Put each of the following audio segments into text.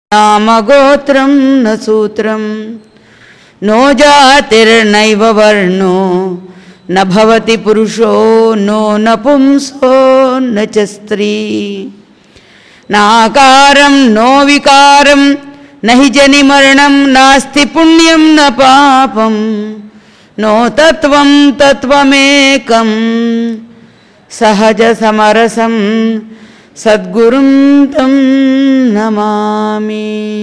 నామగోత్రం న సూత్రం నో జాతిర్నైవ వర్ణో న భవతి పురుషో నో నపుంసో న చ స్త్రీ నాకారం నో వికారం నహి జని మరణం నాస్తి పుణ్యం న పాపం నో తత్వం తత్వమేకం సహజ సమరసం సద్గురుం తం నమామి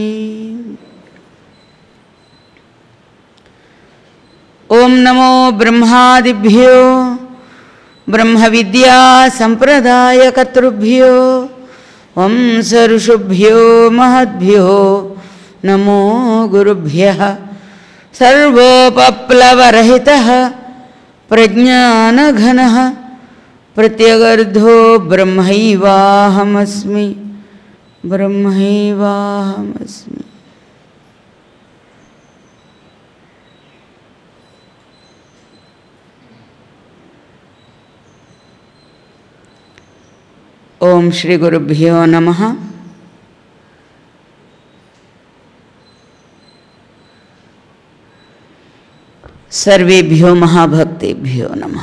ఓం నమో బ్రహ్మాదిభ్యో బ్రహ్మ విద్యా సంప్రదాయకర్తృభ్యో వంశ ఋషుభ్యో మహద్భ్యో నమో గురుభ్య సర్వోపప్లవరహిత ప్రజ్ఞానఘన ప్రత్యగర్ధో బ్రహ్మైవాహమస్మి బ్రహ్మైవాహమస్మి ఓం శ్రీ గురుభ్యో నమ సర్వేభ్యో మహాభక్తేభ్యో నమ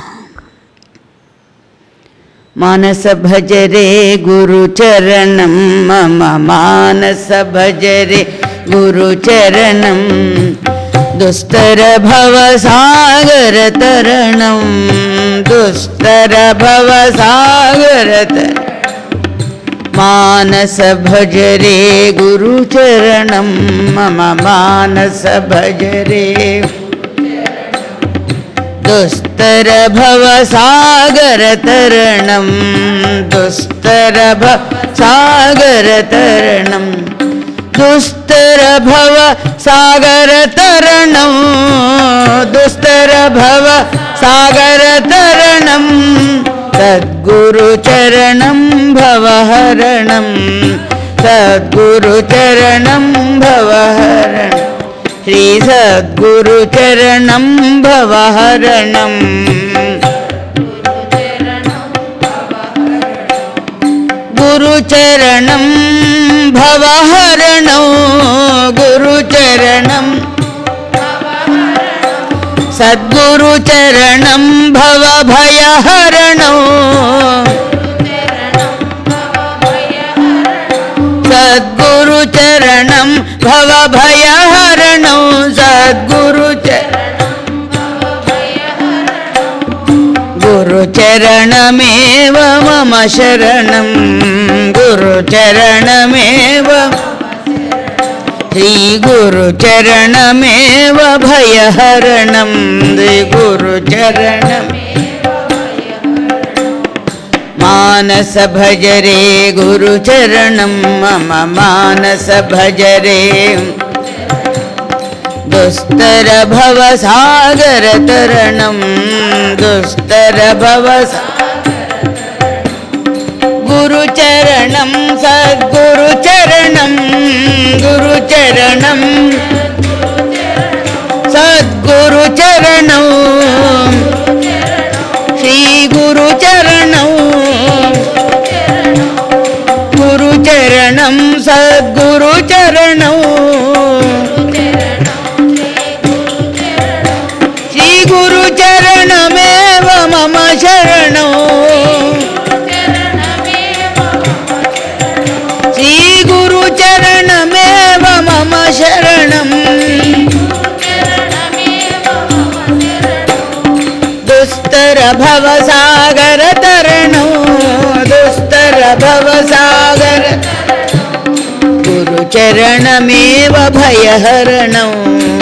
మానస భజరే గురుచరణం మమ మానస భజరే గురుచరణం దుస్తర భవ సాగర తరణం దుస్తర భవ సాగర మానస భజరే గురుచరణం మమ మానస భజరే దుస్తర భవ సాగర తరణం దుస్తర భవ సాగర తరణం దుస్తర భవ సాగర తరణం దుస్తర భవ సాగర తరణం సద్గురుచరణం భవహరణం సద్గురుచరణం భవహరణం శ్రీ సద్గురుచరణం భవహరణం గురుచరణం భవహరణం గురుచరణం సద్గురుచరణం భవ భయహరణం సద్గురుచరణం భవ భయహరణం సద్గురుచరణం గురుచరణమేవ మమ శరణం గురుచరణమేవ శ్రీ గురుచరణమేవ భయహరణం శ్రీ గురుచరణం మానస భజరే గురుచరణం మమ మానస భజరే దుస్తర భవ సాగర తరణం దుస్తర భవ గురుచరణం సద్గురుచరణం గురుచరణం సద్గురుచరణం శ్రీ గురుచరణం గురుచరణం సద్గురుచరణం శ్రీ గురుచరణమేవ మమ శరణం శ్రీ గురుచరణమేవ మమ శరణం దుస్తర భవ సాగర తరణం దుస్తర భవ సాగర గురుచరణమేవ భయహరణం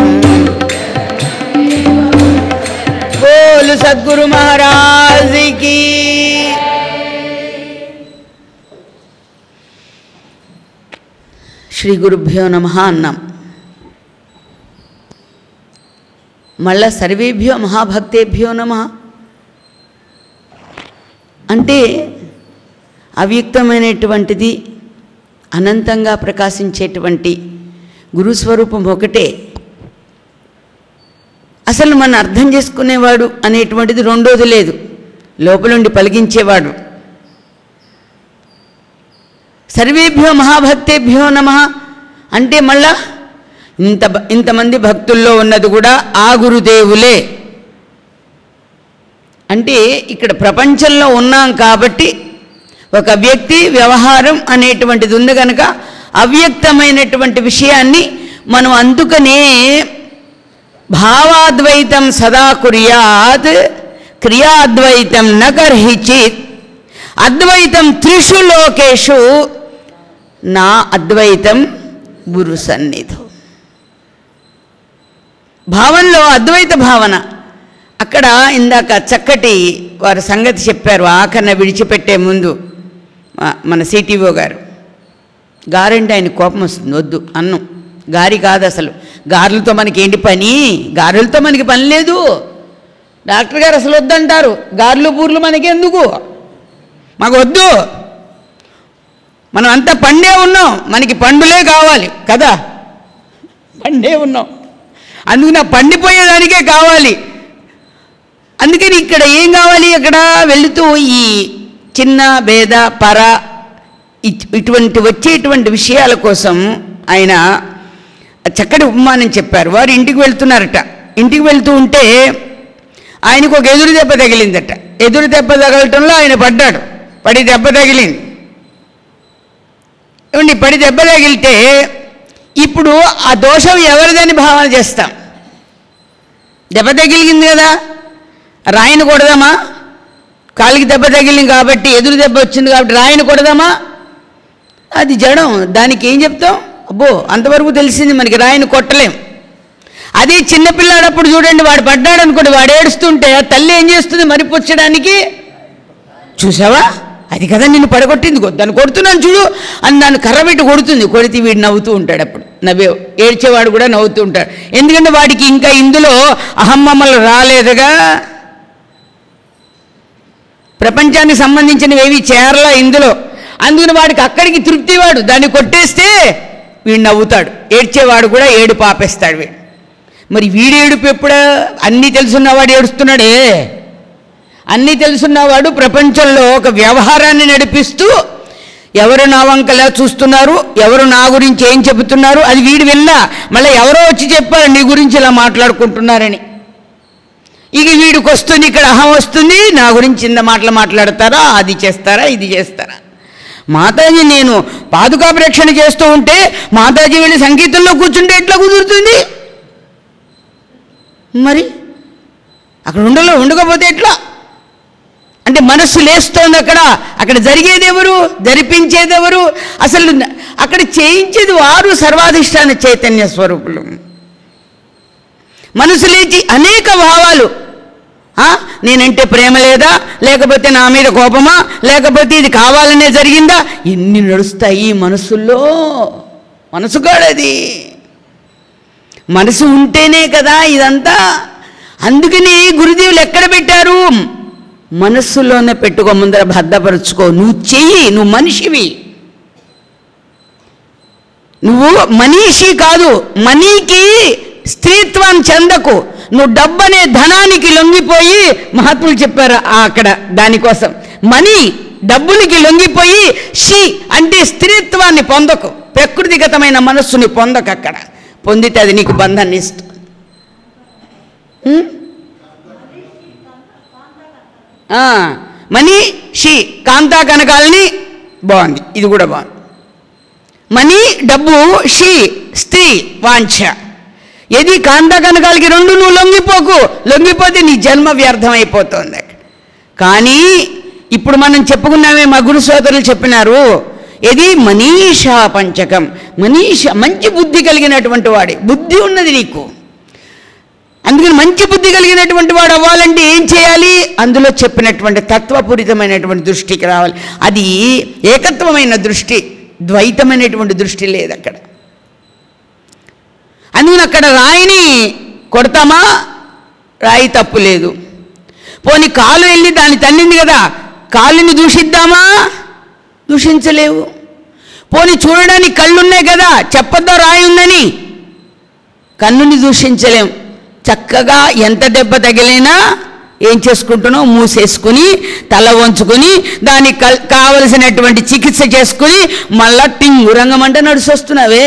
బోలు సద్గురు మహారాజ్ కి శ్రీ గురుభ్యో నమ అన్నాం మళ్ళా సర్వేభ్యో మహాభక్తేభ్యో నమ అంటే అవ్యక్తమైనటువంటిది అనంతంగా ప్రకాశించేటువంటి గురుస్వరూపం ఒకటే అసలు మన అర్థం చేసుకునేవాడు అనేటువంటిది రెండోది లేదు లోపలుండి పలిగించేవాడు సర్వేభ్యో మహాభక్తేభ్యో నమ అంటే మళ్ళా ఇంత భ- ఇంతమంది భక్తుల్లో ఉన్నది కూడా ఆ గురుదేవులే అంటే ఇక్కడ ప్రపంచంలో ఉన్నాం కాబట్టి ఒక వ్యక్తి వ్యవహారం అనేటువంటిది ఉంది కనుక అవ్యక్తమైనటువంటి విషయాన్ని మనం అందుకనే భావాద్వైతం సదా కుర్యాత్ క్రియాద్వైతం నకర్హిచిత్ అద్వైతం త్రిషు లోకేషు నా అద్వైతం గురు సన్నిధం భావంలో అద్వైత భావన అక్కడ ఇందాక చక్కటి వారి సంగతి చెప్పారు ఆఖరణ విడిచిపెట్టే ముందు మా- మన సిటీఓ గారు గారంటే ఆయన కోపం వస్తుంది వద్దు అన్నం గారి కాదు అసలు గారెలతో మనకి ఏంటి పని గారెలతో మనకి పని లేదు డాక్టర్ గారు అసలు వద్దంటారు గారెలు బూర్లు మనకి ఎందుకు మాకు వద్దు మనం అంతా పండే ఉన్నాం మనకి పండులే కావాలి కదా పండే ఉన్నాం అందుకని ఆ పండిపోయేదానికే కావాలి అందుకని ఇక్కడ ఏం కావాలి అక్కడ వెళుతూ ఈ చిన్న భేద పర ఇట్- ఇటువంటి వచ్చేటువంటి విషయాల కోసం ఆయన చక్కటి ఉపమానం చెప్పారు వారు ఇంటికి వెళ్తున్నారట ఇంటికి వెళ్తూ ఉంటే ఆయనకు ఒక ఎదురు దెబ్బ తగిలిందట ఎదురు దెబ్బ తగలటంలో ఆయన పడ్డాడు పడి దెబ్బ తగిలింది ఏమండి పడి దెబ్బ తగిలితే ఇప్పుడు ఆ దోషం ఎవరిదని భావన చేస్తాం దెబ్బ తగిలింది కదా రాయిని కొడదామా కాలికి దెబ్బ తగిలింది కాబట్టి ఎదురు దెబ్బ వచ్చింది కాబట్టి రాయిని కొడదామా అది జడం దానికి ఏం చెప్తాం అబ్బో అంతవరకు తెలిసింది మనకి రాయిని కొట్టలేం అదే చిన్నపిల్లాడప్పుడు చూడండి వాడు పడ్డాడు అనుకోండి వాడు ఏడుస్తుంటే ఆ తల్లి ఏం చేస్తుంది మరి పుచ్చడానికి చూసావా అది కదా నిన్ను పడగొట్టింది గో- దాన్ని కొడుతున్నాను చూడు అని దాన్ని కర్ర పెట్టి కొడుతుంది కొడితే వీడు నవ్వుతూ ఉంటాడు అప్పుడు నవ్వే ఏడ్చేవాడు కూడా నవ్వుతూ ఉంటాడు ఎందుకంటే వాడికి ఇంకా ఇందులో అహమ్మమ్మలు రాలేదుగా ప్రపంచానికి సంబంధించినవి ఏవి చేరలా ఇందులో అందుకని వాడికి అక్కడికి తృప్తి వాడు దాన్ని కొట్టేస్తే వీడు నవ్వుతాడు ఏడ్చేవాడు కూడా ఏడు పాపేస్తాడు వీడు మరి వీడు ఏడుపు ఎప్పుడా అన్నీ తెలుసున్నవాడు ఏడుస్తున్నాడే అన్నీ తెలుసున్నవాడు ప్రపంచంలో ఒక వ్యవహారాన్ని నడిపిస్తూ ఎవరు నా వంకలా చూస్తున్నారు ఎవరు నా గురించి ఏం చెబుతున్నారు అది వీడు విన్నా మళ్ళీ ఎవరో వచ్చి చెప్పారు నీ గురించి ఇలా మాట్లాడుకుంటున్నారని ఇక వీడికి వస్తుంది ఇక్కడ అహం వస్తుంది నా గురించి ఇంత మాటలు మాట్లాడతారా అది చేస్తారా ఇది చేస్తారా మాతాజీ నేను పాదుకా ప్రేక్షణ చేస్తూ ఉంటే మాతాజీ వెళ్ళి సంగీతంలో కూర్చుంటే ఎట్లా కుదురుతుంది మరి అక్కడ ఉండలో ఉండకపోతే ఎట్లా అంటే మనస్సు లేస్తోంది అక్కడ అక్కడ జరిగేది ఎవరు జరిపించేది ఎవరు అసలు న- అక్కడ చేయించేది వారు సర్వాధిష్టాన చైతన్య స్వరూపులు మనసు లేచి అనేక భావాలు ఆ, నేనంటే ప్రేమ లేదా లేకపోతే నా మీద కోపమా లేకపోతే ఇది కావాలనే జరిగిందా ఎన్ని నడుస్తాయి ఈ మనసుల్లో మనసు కాడది మనసు ఉంటేనే కదా ఇదంతా అందుకని గురుదేవులు ఎక్కడ పెట్టారు మనస్సులోనే పెట్టుకో ముందర భద్రపరుచుకో నువ్వు చెయ్యి నువ్వు మనిషివి నువ్వు మనీషి కాదు మనీకి స్త్రీత్వం చెందకు నువ్వు డబ్బనే ధనానికి లొంగిపోయి మహాత్ములు చెప్పారు ఆ అక్కడ దానికోసం మనీ డబ్బునికి లొంగిపోయి షీ అంటే స్త్రీత్వాన్ని పొందకు ప్రకృతిగతమైన మనస్సుని పొందకు అక్కడ పొందితే అది నీకు బంధాన్ని ఇస్తుంది ఉం? ఆ, మనీ షీ కాంతా కనకాలని బాగుంది ఇది కూడా బాగుంది మనీ డబ్బు షీ స్త్రీ వాంఛ ఏది కాంతా కనకాలకి రెండు నువ్వు లొంగిపోకు లొంగిపోతే నీ జన్మ వ్యర్థం అయిపోతుంది అక్కడ కానీ ఇప్పుడు మనం చెప్పుకున్నామే మా గురు సోదరులు చెప్పినారు ఇది మనీషా పంచకం మనీష మంచి బుద్ధి కలిగినటువంటి వాడి బుద్ధి ఉన్నది నీకు అందుకని మంచి బుద్ధి కలిగినటువంటి వాడు అవ్వాలంటే ఏం చేయాలి అందులో చెప్పినటువంటి తత్వపూరితమైనటువంటి దృష్టికి రావాలి అది ఏకత్వమైన దృష్టి ద్వైతమైనటువంటి దృష్టి లేదు అక్కడ అందుకని అక్కడ రాయిని కొడతామా రాయి తప్పు లేదు పోనీ కాలు వెళ్ళి దాన్ని తన్నింది కదా కాలుని దూషిద్దామా దూషించలేవు పోనీ చూడడానికి కళ్ళున్నాయి కదా చెప్పొద్దా రాయి ఉందని కన్నుని దూషించలేం చక్కగా ఎంత దెబ్బ తగిలినా ఏం చేసుకుంటున్నావు మూసేసుకుని తల వంచుకుని దానికి కల్ కావలసినటువంటి చికిత్స చేసుకుని మళ్ళా టింగు రంగం అంటే నడిచొస్తున్నావే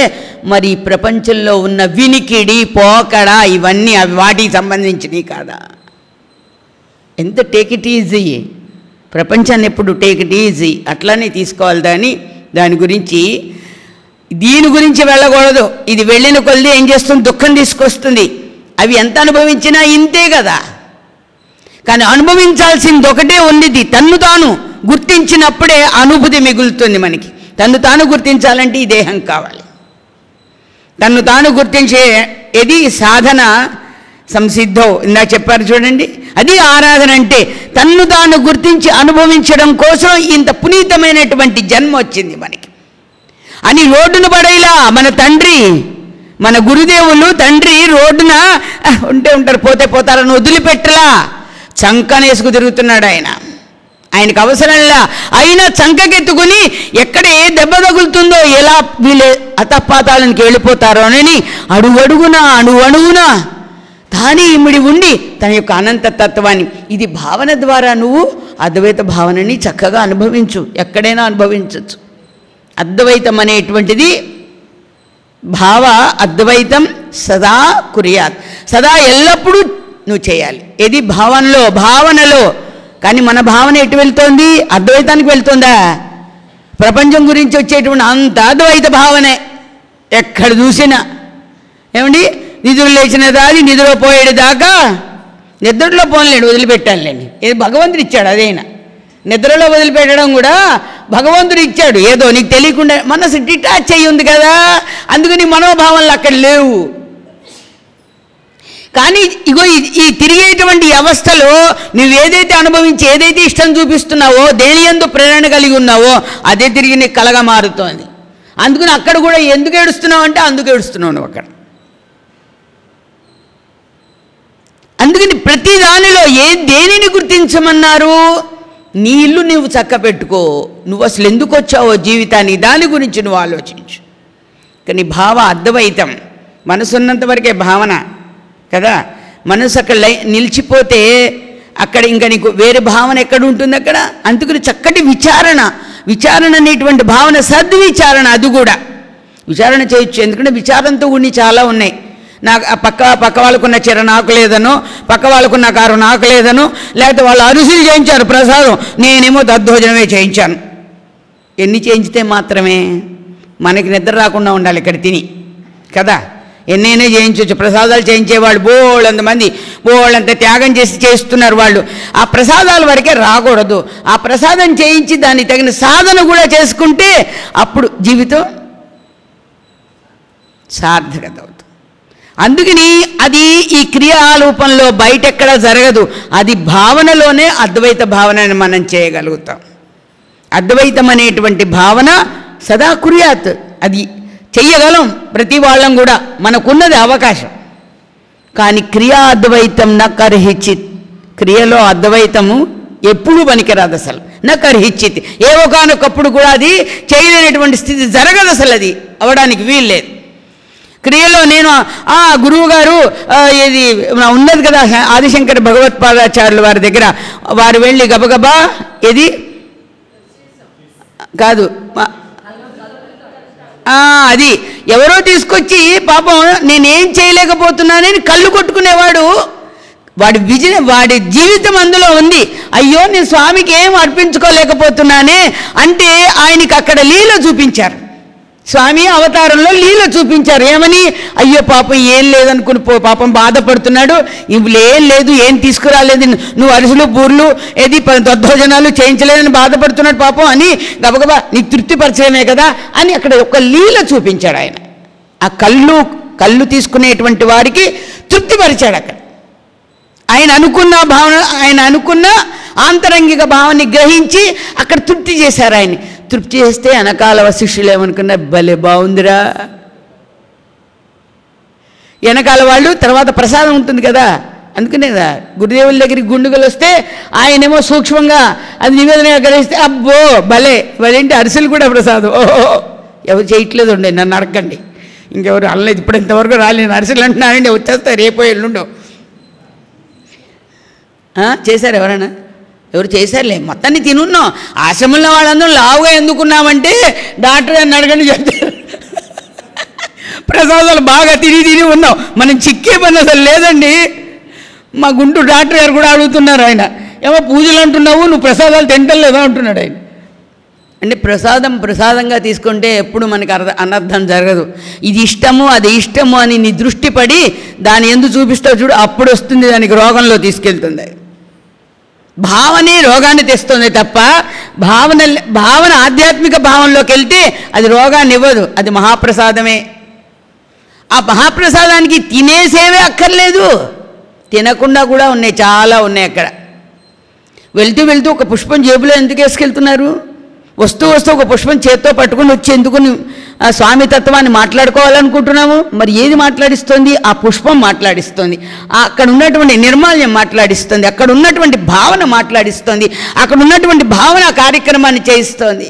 మరి ఈ ప్రపంచంలో ఉన్న వినికిడి పోకడ ఇవన్నీ అవి వాటికి సంబంధించినవి కాదా ఎంత టేక్ ఇట్ ఈజీ ప్రపంచాన్ని ఎప్పుడు టేక్ ఇట్ ఈజీ అట్లానే తీసుకోవాలి దాని దాని గురించి దీని గురించి వెళ్ళకూడదు ఇది వెళ్ళిన కొద్ది ఏం చేస్తుంది దుఃఖం తీసుకొస్తుంది అవి ఎంత అనుభవించినా ఇంతే కదా కానీ అనుభవించాల్సింది ఒకటే ఉంది తన్ను తాను గుర్తించినప్పుడే అనుభూతి మిగులుతుంది మనకి తన్ను తాను గుర్తించాలంటే ఈ దేహం కావాలి తన్ను తాను గుర్తించే ఇది సాధన సంసిద్ధో ఇందాక చెప్పారు చూడండి అది ఆరాధన అంటే తన్ను తాను గుర్తించి అనుభవించడం కోసం ఇంత పునీతమైనటువంటి జన్మ వచ్చింది మనకి అని రోడ్డును పడేలా మన తండ్రి మన గురుదేవులు తండ్రి రోడ్డున "ఆ, ఉంటే ఉంటారు పోతే పోతారని వదిలిపెట్టలా చంకనేసుకు తిరుగుతున్నాడు ఆయన ఆయనకు అవసరంలా అయినా చంకకెత్తుకుని ఎక్కడ ఏ దెబ్బ తగులుతుందో ఎలా వీళ్ళు అతపాతాలనికి వెళ్ళిపోతారో అని అడుగడుగున అణువణువున తానే ఇమిడి ఉండి తన యొక్క అనంత తత్వాన్ని ఇది భావన ద్వారా నువ్వు అద్వైత భావనని చక్కగా అనుభవించు ఎక్కడైనా అనుభవించవచ్చు అద్వైతం అనేటువంటిది భావ అద్వైతం సదా కురియాత్ సదా ఎల్లప్పుడూ నువ్వు చేయాలి ఇది భావనలో భావనలో కానీ మన భావన ఎటు వెళ్తోంది అద్వైతానికి వెళ్తుందా ప్రపంచం గురించి వచ్చేటువంటి అంత అద్వైత భావనే ఎక్కడ చూసినా ఏమండి నిధులు లేచిన దాది నిధులో పోయేడు దాకా నిద్రలో పోలేడు వదిలిపెట్టాలండి ఇది భగవంతుడు ఇచ్చాడు అదైనా నిద్రలో వదిలిపెట్టడం కూడా భగవంతుడు ఇచ్చాడు ఏదో నీకు తెలియకుండా మనసు డిటాచ్ అయ్యి ఉంది కదా అందుకని మనోభావాలు అక్కడ లేవు కానీ ఇగో ఈ- ఈ తిరిగేటువంటి ఈ అవస్థలో నువ్వు ఏదైతే అనుభవించి ఏదైతే ఇష్టం చూపిస్తున్నావో దేని ఎందు ప్రేరణ కలిగి ఉన్నావో అదే తిరిగి నీకు కలగా మారుతోంది అందుకని అక్కడ కూడా ఎందుకు ఏడుస్తున్నావు అంటే అందుకు ఏడుస్తున్నావు నువ్వు అక్కడ అందుకని ప్రతి దానిలో ఏ దేనిని గుర్తించమన్నారు నీ ఇల్లు నువ్వు చక్క పెట్టుకో నువ్వు అసలు ఎందుకు వచ్చావో జీవితానికి దాని గురించి నువ్వు ఆలోచించు కానీ భావ అద్వైతం మనసున్నంత వరకే భావన కదా మనసు అక్కడ లై నిలిచిపోతే అక్కడ ఇంకా నీకు వేరే భావన ఎక్కడ ఉంటుంది అక్కడ అందుకని చక్కటి విచారణ విచారణ అనేటువంటి భావన సద్విచారణ అది కూడా విచారణ చేయొచ్చు ఎందుకంటే విచారంతో ఉండి చాలా ఉన్నాయి నాకు ఆ పక్క పక్క వాళ్ళకున్న చీర నాకు లేదనో పక్క వాళ్ళకున్న కారు నాకు లేదనో లేకపోతే వాళ్ళు అరుసులు చేయించారు ప్రసాదం నేనేమో దద్దోజనమే చేయించాను ఎన్ని చేయించితే మాత్రమే మనకి నిద్ర రాకుండా ఉండాలి ఇక్కడ తిని కదా ఎన్నైనా చేయించవచ్చు ప్రసాదాలు చేయించేవాళ్ళు బోళ్ళంత మంది బోళ్ళంత త్యాగం చేసి చేస్తున్నారు వాళ్ళు ఆ ప్రసాదాల వరకే రాకూడదు ఆ ప్రసాదం చేయించి దానికి తగిన సాధన కూడా చేసుకుంటే అప్పుడు జీవితం సార్థకత అవుతుంది అందుకని అది ఈ క్రియారూపంలో బయటెక్కడ జరగదు అది భావనలోనే అద్వైత భావనని మనం చేయగలుగుతాం అద్వైతం అనేటువంటి భావన సదా కుర్యాత్ అది చెయ్యగలం ప్రతి వాళ్ళం కూడా మనకున్నది అవకాశం కానీ క్రియా అద్వైతం నకర్హిచిత్ క్రియలో అద్వైతము ఎప్పుడూ పనికిరాదు అసలు నకర్హిచిత్ ఏ ఒకనొకప్పుడు కూడా అది చేయలేనటువంటి స్థితి జరగదు అసలు అది అవడానికి వీల్లేదు క్రియలో నేను ఆ గురువు గారు ఆ, ఇది నా ఉన్నది కదా ఆదిశంకర భగవత్పాదాచార్యుల వారి దగ్గర వారు వెళ్ళి గబగబా ఇది కాదు మా- ఆ, అది ఎవరో తీసుకొచ్చి పాపం నేనేం చేయలేకపోతున్నానని కళ్ళు కొట్టుకునేవాడు వాడి విజయ వాడి జీవితం అందులో ఉంది అయ్యో నేను స్వామికి ఏం అర్పించుకోలేకపోతున్నానే అంటే ఆయనకి అక్కడ లీల చూపించారు స్వామి అవతారంలో లీల చూపించారు ఏమని అయ్యో పాపం ఏం లేదనుకుని పో పాపం బాధపడుతున్నాడు ఇప్పుడు ఏం లేదు ఏం తీసుకురాలేదు నువ్వు అరుసులు బూర్లు ఏది ప- దద్దోజనాలు చేయించలేదని బాధపడుతున్నాడు పాపం అని గబగబా నీకు తృప్తిపరచడమే కదా అని అక్కడ ఒక లీల చూపించాడు ఆయన ఆ కళ్ళు కళ్ళు తీసుకునేటువంటి వారికి తృప్తిపరిచాడు అక్కడ ఆయన అనుకున్న భావన ఆయన అనుకున్న ఆంతరంగిక భావాన్ని గ్రహించి అక్కడ తృప్తి చేశారు ఆయన తృప్తి చేస్తే వెనకాల శిష్యులు ఏమనుకున్నారు భలే బాగుందిరా వెనకాల వాళ్ళు తర్వాత ప్రసాదం ఉంటుంది కదా అందుకనే కదా గురుదేవుల దగ్గరికి గుండుగలు వస్తే ఆయనేమో సూక్ష్మంగా అది నివేదన గ్రహిస్తే అబ్బో భలే భలేంటి అరిసెలు కూడా ప్రసాదం ఓహో ఎవరు చేయట్లేదు ఉండే నన్ను అడగండి ఇంకెవరు అనలేదు ఇప్పుడు ఇంతవరకు రాలేదు అరిసెలు అంటున్నానండి వచ్చేస్తారు రేపో ఎల్లుండో ఆ, చేశారు ఎవరైనా ఎవరు చేశారులే మొత్తాన్ని తినున్నాం ఆశ్రమంలో వాళ్ళందరూ లావుగా ఎందుకున్నామంటే డాక్టర్ అని అడగండి చెప్తారు ప్రసాదాలు బాగా తిని తిని ఉన్నాం మనం చిక్కే పని అసలు లేదండి మా గుంటూరు డాక్టర్ గారు కూడా అడుగుతున్నారు ఆయన ఏమో పూజలు అంటున్నావు నువ్వు ప్రసాదాలు తింటం లేదా అంటున్నాడు ఆయన అంటే ప్రసాదం ప్రసాదంగా తీసుకుంటే ఎప్పుడు మనకి అర్థ అనర్థం జరగదు ఇది ఇష్టము అది ఇష్టము అని నీ దృష్టి పడి దాని ఎందు చూపిస్తావు చూడు అప్పుడు వస్తుంది దానికి రోగంలో తీసుకెళ్తుంది భావనే రోగాన్ని తెస్తుంది తప్ప భావన భావన ఆధ్యాత్మిక భావంలోకి వెళ్తే అది రోగాన్ని ఇవ్వదు అది మహాప్రసాదమే ఆ మహాప్రసాదానికి తినేసేవే అక్కర్లేదు తినకుండా కూడా ఉన్నాయి చాలా ఉన్నాయి అక్కడ వెళ్తూ వెళ్తూ ఒక పుష్పం జేబులో ఎందుకు వేసుకెళ్తున్నారు వస్తూ వస్తూ ఒక పుష్పం చేత్తో పట్టుకుని వచ్చి ఎందుకుని ఆ స్వామి తత్వాన్ని మాట్లాడుకోవాలనుకుంటున్నాము మరి ఏది మాట్లాడిస్తోంది ఆ పుష్పం మాట్లాడిస్తోంది ఆ అక్కడ ఉన్నటువంటి నిర్మాల్యం మాట్లాడిస్తుంది అక్కడ ఉన్నటువంటి భావన మాట్లాడిస్తోంది అక్కడ ఉన్నటువంటి భావన ఆ కార్యక్రమాన్ని చేయిస్తోంది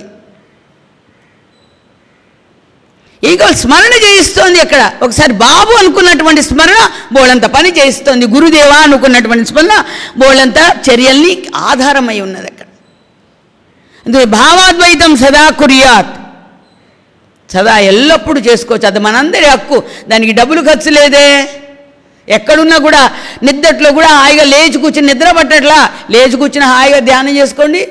ఇక స్మరణ చేయిస్తోంది అక్కడ ఒకసారి బాబు అనుకున్నటువంటి స్మరణ బోళంత పని చేయిస్తోంది గురుదేవా అనుకున్నటువంటి స్మరణ బోళంత చర్యల్ని ఆధారమై ఉన్నది అక్కడ అందుకే భావాద్వైతం సదా కుర్యాత్ సదా ఎల్లప్పుడూ చేసుకోవచ్చు అది మనందరి హక్కు దానికి డబ్బులు ఖర్చు లేదే ఎక్కడున్నా కూడా నిద్దట్లో కూడా హాయిగా లేచి కూర్చుని నిద్ర పట్టట్లా లేచి కూర్చుని హాయిగా ధ్యానం చేసుకోండి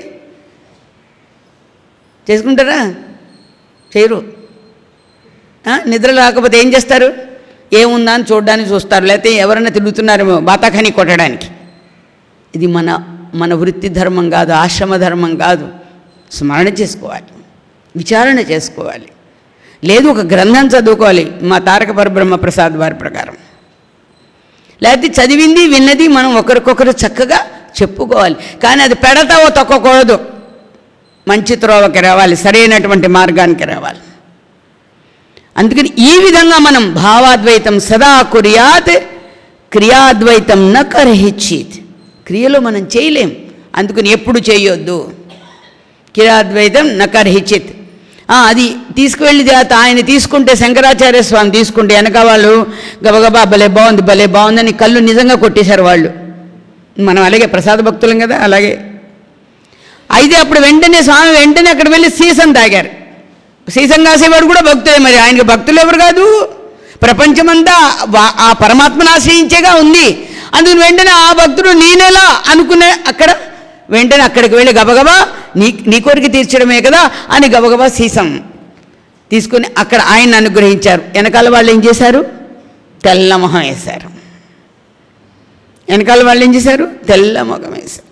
చేసుకుంటారా చేయరు ఆ? నిద్ర రాకపోతే ఏం చేస్తారు ఏముందా అని చూడడానికి చూస్తారు లేకపోతే ఎవరైనా తిరుగుతున్నారేమో బాతాఖాని కొట్టడానికి ఇది మన మన వృత్తి ధర్మం కాదు ఆశ్రమ ధర్మం కాదు స్మరణ చేసుకోవాలి విచారణ చేసుకోవాలి లేదు ఒక గ్రంథం చదువుకోవాలి మా తారక పరబ్రహ్మ ప్రసాద్ వారి ప్రకారం లేకపోతే చదివింది విన్నది మనం ఒకరికొకరు చక్కగా చెప్పుకోవాలి కానీ అది పెడతావో తొక్కకూడదు మంచి త్రోవకి రావాలి సరైనటువంటి మార్గానికి రావాలి అందుకని ఈ విధంగా మనం భావాద్వైతం సదా కుర్యాత్ క్రియాద్వైతం న కరహిచ్చిత్ క్రియలో మనం చేయలేం అందుకని ఎప్పుడు చేయొద్దు క్రియాద్వైతం న కరహిచ్చిత్ ఆ, అది తీసుకువెళ్ళి జాత ఆయన తీసుకుంటే శంకరాచార్య స్వామి తీసుకుంటే వెనక వాళ్ళు గబగబా భలే బాగుంది భలే బాగుందని కళ్ళు నిజంగా కొట్టేశారు వాళ్ళు మనం అలాగే ప్రసాద భక్తులం కదా అలాగే అయితే అప్పుడు వెంటనే స్వామి వెంటనే అక్కడ వెళ్ళి సీసం తాగారు సీసం కాసేవాడు కూడా భక్తులే మరి ఆయనకి భక్తులు ఎవరు కాదు ప్రపంచమంతా వా- ఆ పరమాత్మను ఆశ్రయించేగా ఉంది అందుకని వెంటనే ఆ భక్తుడు నేనెలా అనుకునే అక్కడ వెంటనే అక్కడికి వెళ్ళి గబగబా నీ నీ కోరిక తీర్చడమే కదా అని గబగబా సీసం తీసుకుని అక్కడ ఆయన అనుగ్రహించారు వెనకాల వాళ్ళు ఏం చేశారు తెల్ల మొహం వేశారు వెనకాల వాళ్ళు ఏం చేశారు తెల్ల మొహం వేశారు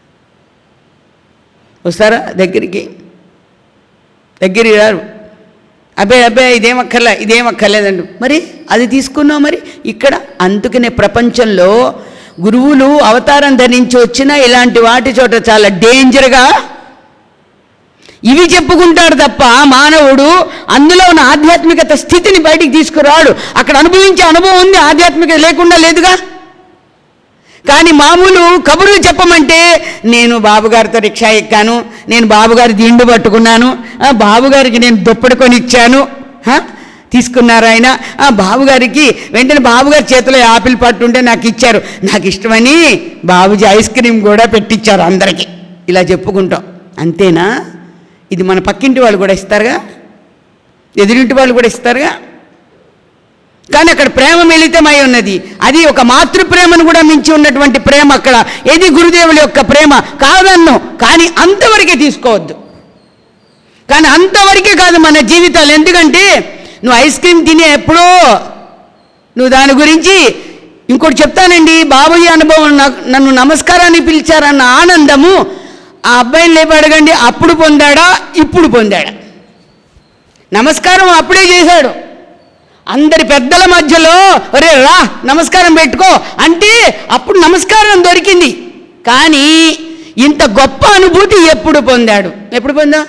వస్తారా దగ్గరికి దగ్గరికి రారు అబ్బే అబ్బే ఇదేం అక్కర్లే ఇదేం అక్కర్లేదండి మరి అది తీసుకున్నావు మరి ఇక్కడ అందుకనే ప్రపంచంలో గురువులు అవతారం ధరించి వచ్చినా ఇలాంటి వాటి చోట చాలా డేంజర్గా ఇవి చెప్పుకుంటాడు తప్ప మానవుడు అందులో ఉన్న ఆధ్యాత్మికత స్థితిని బయటికి తీసుకురాడు అక్కడ అనుభవించే అనుభవం ఉంది ఆధ్యాత్మికత లేకుండా లేదుగా కానీ మామూలు కబుర్లు చెప్పమంటే నేను బాబుగారితో రిక్షా ఎక్కాను నేను బాబుగారి దిండు పట్టుకున్నాను ఆ, బాబుగారికి నేను దుప్పటి కొని ఇచ్చాను హ? తీసుకున్నారు ఆయన ఆ బాబుగారికి వెంటనే బాబుగారి చేతిలో యాపిల్ పట్టుంటే నాకు ఇచ్చారు నాకు ఇష్టమని బాబుజీ ఐస్ క్రీమ్ కూడా పెట్టించారు అందరికీ ఇలా చెప్పుకుంటాం అంతేనా ఇది మన పక్కింటి వాళ్ళు కూడా ఇస్తారుగా ఎదురింటి వాళ్ళు కూడా ఇస్తారుగా కానీ అక్కడ ప్రేమ మిళితమై ఉన్నది అది ఒక మాతృ ప్రేమను కూడా మించి ఉన్నటువంటి ప్రేమ అక్కడ ఏది గురుదేవుల యొక్క ప్రేమ కాదన్ను కానీ అంతవరకే తీసుకోవద్దు కానీ అంతవరకే కాదు మన జీవితాలు ఎందుకంటే నువ్వు ఐస్ క్రీమ్ తినే ఎప్పుడో నువ్వు దాని గురించి ఇంకోటి చెప్తానండి బాబుజీ అనుభవం నాకు నన్ను నమస్కారాన్ని పిలిచారన్న ఆనందము ఆ అబ్బాయిని లేపి అడగండి అప్పుడు పొందాడా ఇప్పుడు పొందాడా నమస్కారం అప్పుడే చేశాడు అందరి పెద్దల మధ్యలో ఒరే రా నమస్కారం పెట్టుకో అంటే అప్పుడు నమస్కారం దొరికింది కానీ ఇంత గొప్ప అనుభూతి ఎప్పుడు పొందాడు ఎప్పుడు పొందా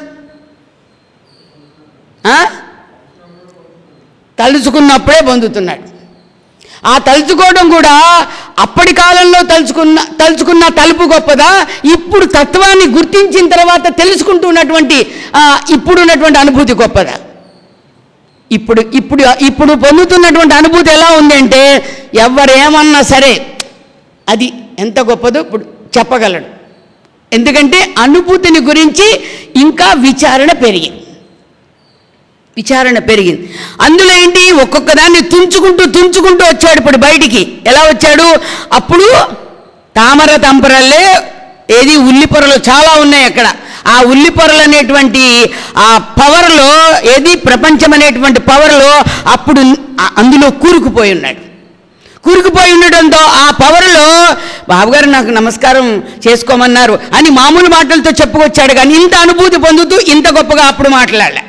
ఆ? తలుచుకున్నప్పుడే పొందుతున్నాడు ఆ తలుచుకోవడం కూడా అప్పటి కాలంలో తలుచుకున్న తలుచుకున్న తలుపు గొప్పదా ఇప్పుడు తత్వాన్ని గుర్తించిన తర్వాత తెలుసుకుంటున్నటువంటి ఆ, ఇప్పుడు ఉన్నటువంటి అనుభూతి గొప్పదా ఇప్పుడు ఇప్పుడు ఇప్పుడు పొందుతున్నటువంటి అనుభూతి ఎలా ఉంది అంటే ఎవరేమన్నా సరే అది ఎంత గొప్పదో ఇప్పుడు చెప్పగలడు ఎందుకంటే అనుభూతిని గురించి ఇంకా విచారణ పెరిగింది విచారణ పెరిగింది అందులో ఏంటి ఒక్కొక్క దాన్ని తుంచుకుంటూ తుంచుకుంటూ వచ్చాడు ఇప్పుడు బయటికి ఎలా వచ్చాడు అప్పుడు తామర తంపరల్లే ఏది ఉల్లిపొరలు చాలా ఉన్నాయి అక్కడ ఆ ఉల్లిపొరలు అనేటువంటి ఆ పవర్లో ఏది ప్రపంచం అనేటువంటి పవర్లో అప్పుడు ఆ- అందులో కూరుకుపోయి ఉన్నాడు కూరుకుపోయి ఉండడంతో ఆ పవర్లో బాబుగారు నాకు నమస్కారం చేసుకోమన్నారు అని మామూలు మాటలతో చెప్పుకొచ్చాడు కానీ ఇంత అనుభూతి పొందుతూ ఇంత గొప్పగా అప్పుడు మాట్లాడలే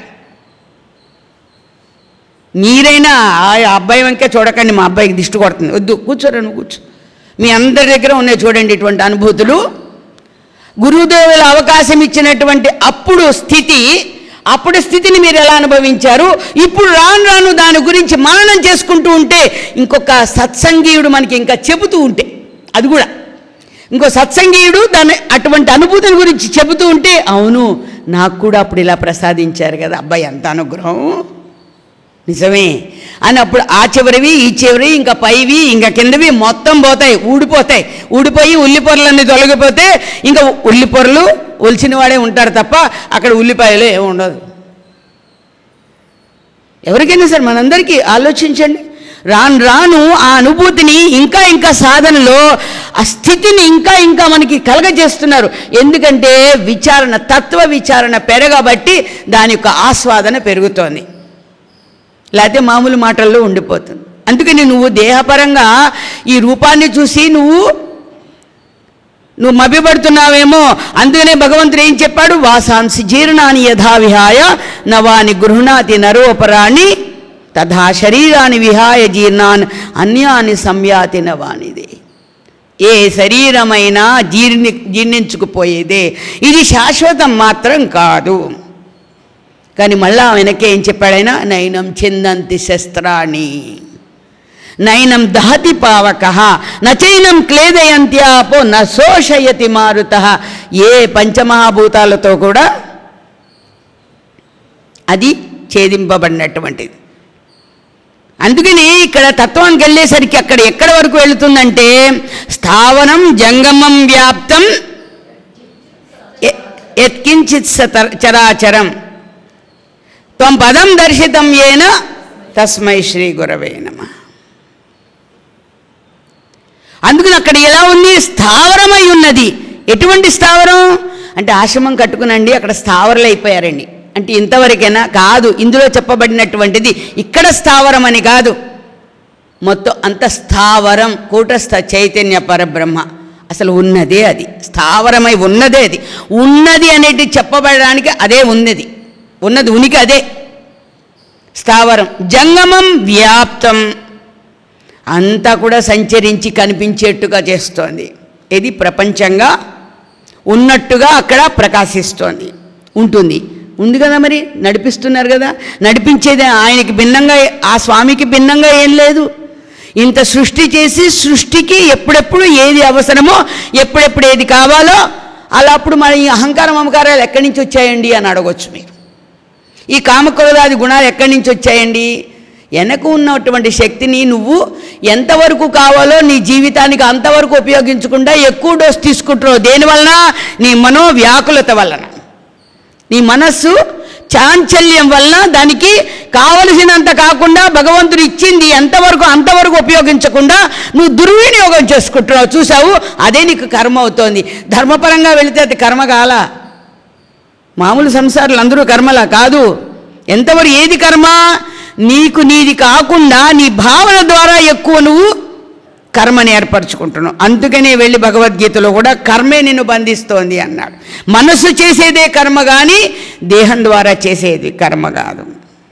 మీరైనా ఆ అబ్బాయి వంకే చూడకండి మా అబ్బాయికి దిష్టి కొడుతుంది వద్దు కూర్చోరా నువ్వు కూర్చో మీ అందరి దగ్గర ఉన్నాయి చూడండి ఇటువంటి అనుభూతులు గురుదేవుల అవకాశం ఇచ్చినటువంటి అప్పుడు స్థితి అప్పుడు స్థితిని మీరు ఎలా అనుభవించారు ఇప్పుడు రాను రాను దాని గురించి మననం చేసుకుంటూ ఉంటే ఇంకొక సత్సంగీయుడు మనకి ఇంకా చెబుతూ ఉంటే అది కూడా ఇంకో సత్సంగీయుడు దాని అటువంటి అనుభూతిని గురించి చెబుతూ ఉంటే అవును నాకు కూడా అప్పుడు ఇలా ప్రసాదించారు కదా అబ్బాయి ఎంత అనుగ్రహం నిజమే అని అప్పుడు ఆ చివరివి ఈ చివరి ఇంకా పైవి ఇంకా కిందవి మొత్తం పోతాయి ఊడిపోతాయి ఊడిపోయి ఉల్లిపొరలన్నీ తొలగిపోతే ఇంకా ఉల్లిపొరలు ఒలిచిన వాడే ఉంటాడు తప్ప అక్కడ ఉల్లిపాయలు ఏమి ఉండదు ఎవరికైనా సరే మనందరికీ ఆలోచించండి రాను రాను ఆ అనుభూతిని ఇంకా ఇంకా సాధనలో ఆ స్థితిని ఇంకా ఇంకా మనకి కలగజేస్తున్నారు ఎందుకంటే విచారణ తత్వ విచారణ పెరగబట్టి దాని యొక్క ఆస్వాదన పెరుగుతోంది లేకపోతే మామూలు మాటల్లో ఉండిపోతుంది అందుకని నువ్వు దేహపరంగా ఈ రూపాన్ని చూసి నువ్వు నువ్వు మభ్యపడుతున్నావేమో అందుకనే భగవంతుడు ఏం చెప్పాడు వాసాంసి జీర్ణాని యథా విహాయ నవాని గృహణాతి నరోపరాణి తథా శరీరాన్ని విహాయ జీర్ణాన్ అన్యాని సంయాతి నవానిది ఏ శరీరమైనా జీర్ణి జీర్ణించుకుపోయేదే ఇది శాశ్వతం మాత్రం కాదు కానీ మళ్ళా వెనకే ఏం చెప్పాడైనా నైనం చిందంతి శస్త్రాణి నైనం దహతి పావక నచైనం క్లేదయంత్యాపో న శోషయతి మారుత ఏ పంచమహాభూతాలతో కూడా అది ఛేదింపబడినటువంటిది అందుకని ఇక్కడ తత్వానికి వెళ్ళేసరికి అక్కడ ఎక్కడ వరకు వెళుతుందంటే స్థావరం జంగమం వ్యాప్తం ఎ- యత్కించిత్ సతర్- చరాచరం త్వం పదం దర్శితం ఏన తస్మై శ్రీ గురవే నమ అందుకని అక్కడ ఎలా ఉంది స్థావరమై ఉన్నది ఎటువంటి స్థావరం అంటే ఆశ్రమం కట్టుకునండి అక్కడ స్థావరలు అయిపోయారండి అంటే ఇంతవరకైనా కాదు ఇందులో చెప్పబడినటువంటిది ఇక్కడ స్థావరం అని కాదు మొత్తం అంత స్థావరం కూటస్థ చైతన్య పరబ్రహ్మ అసలు ఉన్నదే అది స్థావరమై ఉన్నదే అది ఉన్నది అనేది చెప్పబడడానికి అదే ఉన్నది ఉన్నది ఉనికి అదే స్థావరం జంగమం వ్యాప్తం అంతా కూడా సంచరించి కనిపించేట్టుగా చేస్తోంది ఇది ప్రపంచంగా ఉన్నట్టుగా అక్కడ ప్రకాశిస్తోంది ఉంటుంది ఉంది కదా మరి నడిపిస్తున్నారు కదా నడిపించేది ఆయనకి భిన్నంగా ఆ స్వామికి భిన్నంగా ఏం లేదు ఇంత సృష్టి చేసి సృష్టికి ఎప్పుడెప్పుడు ఏది అవసరమో ఎప్పుడెప్పుడు ఏది కావాలో అలా అప్పుడు మన ఈ అహంకారం మమకారాలు ఎక్కడి నుంచి వచ్చాయండి అని అడగొచ్చు మీరు ఈ కామక్రోధాది గుణాలు ఎక్కడి నుంచి వచ్చాయండి వెనక ఉన్నటువంటి శక్తిని నువ్వు ఎంతవరకు కావాలో నీ జీవితానికి అంతవరకు ఉపయోగించకుండా ఎక్కువ డోస్ తీసుకుంటున్నావు దేనివలన నీ మనో వ్యాకులత వలన నీ మనస్సు చాంచల్యం వలన దానికి కావలసినంత కాకుండా భగవంతుడు ఇచ్చింది ఎంతవరకు అంతవరకు ఉపయోగించకుండా నువ్వు దుర్వినియోగం చేసుకుంటున్నావు చూసావు అదే నీకు కర్మ అవుతోంది ధర్మపరంగా వెళితే అది కర్మ కాలా మామూలు సంసారాలు అందరూ కర్మలా కాదు ఎంతవరకు ఏది కర్మ నీకు నీది కాకుండా నీ భావన ద్వారా ఎక్కువ నువ్వు కర్మని ఏర్పరచుకుంటున్నావు అందుకనే వెళ్ళి భగవద్గీతలో కూడా కర్మే నిన్ను బంధిస్తోంది అన్నాడు మనస్సు చేసేదే కర్మ కానీ దేహం ద్వారా చేసేది కర్మ కాదు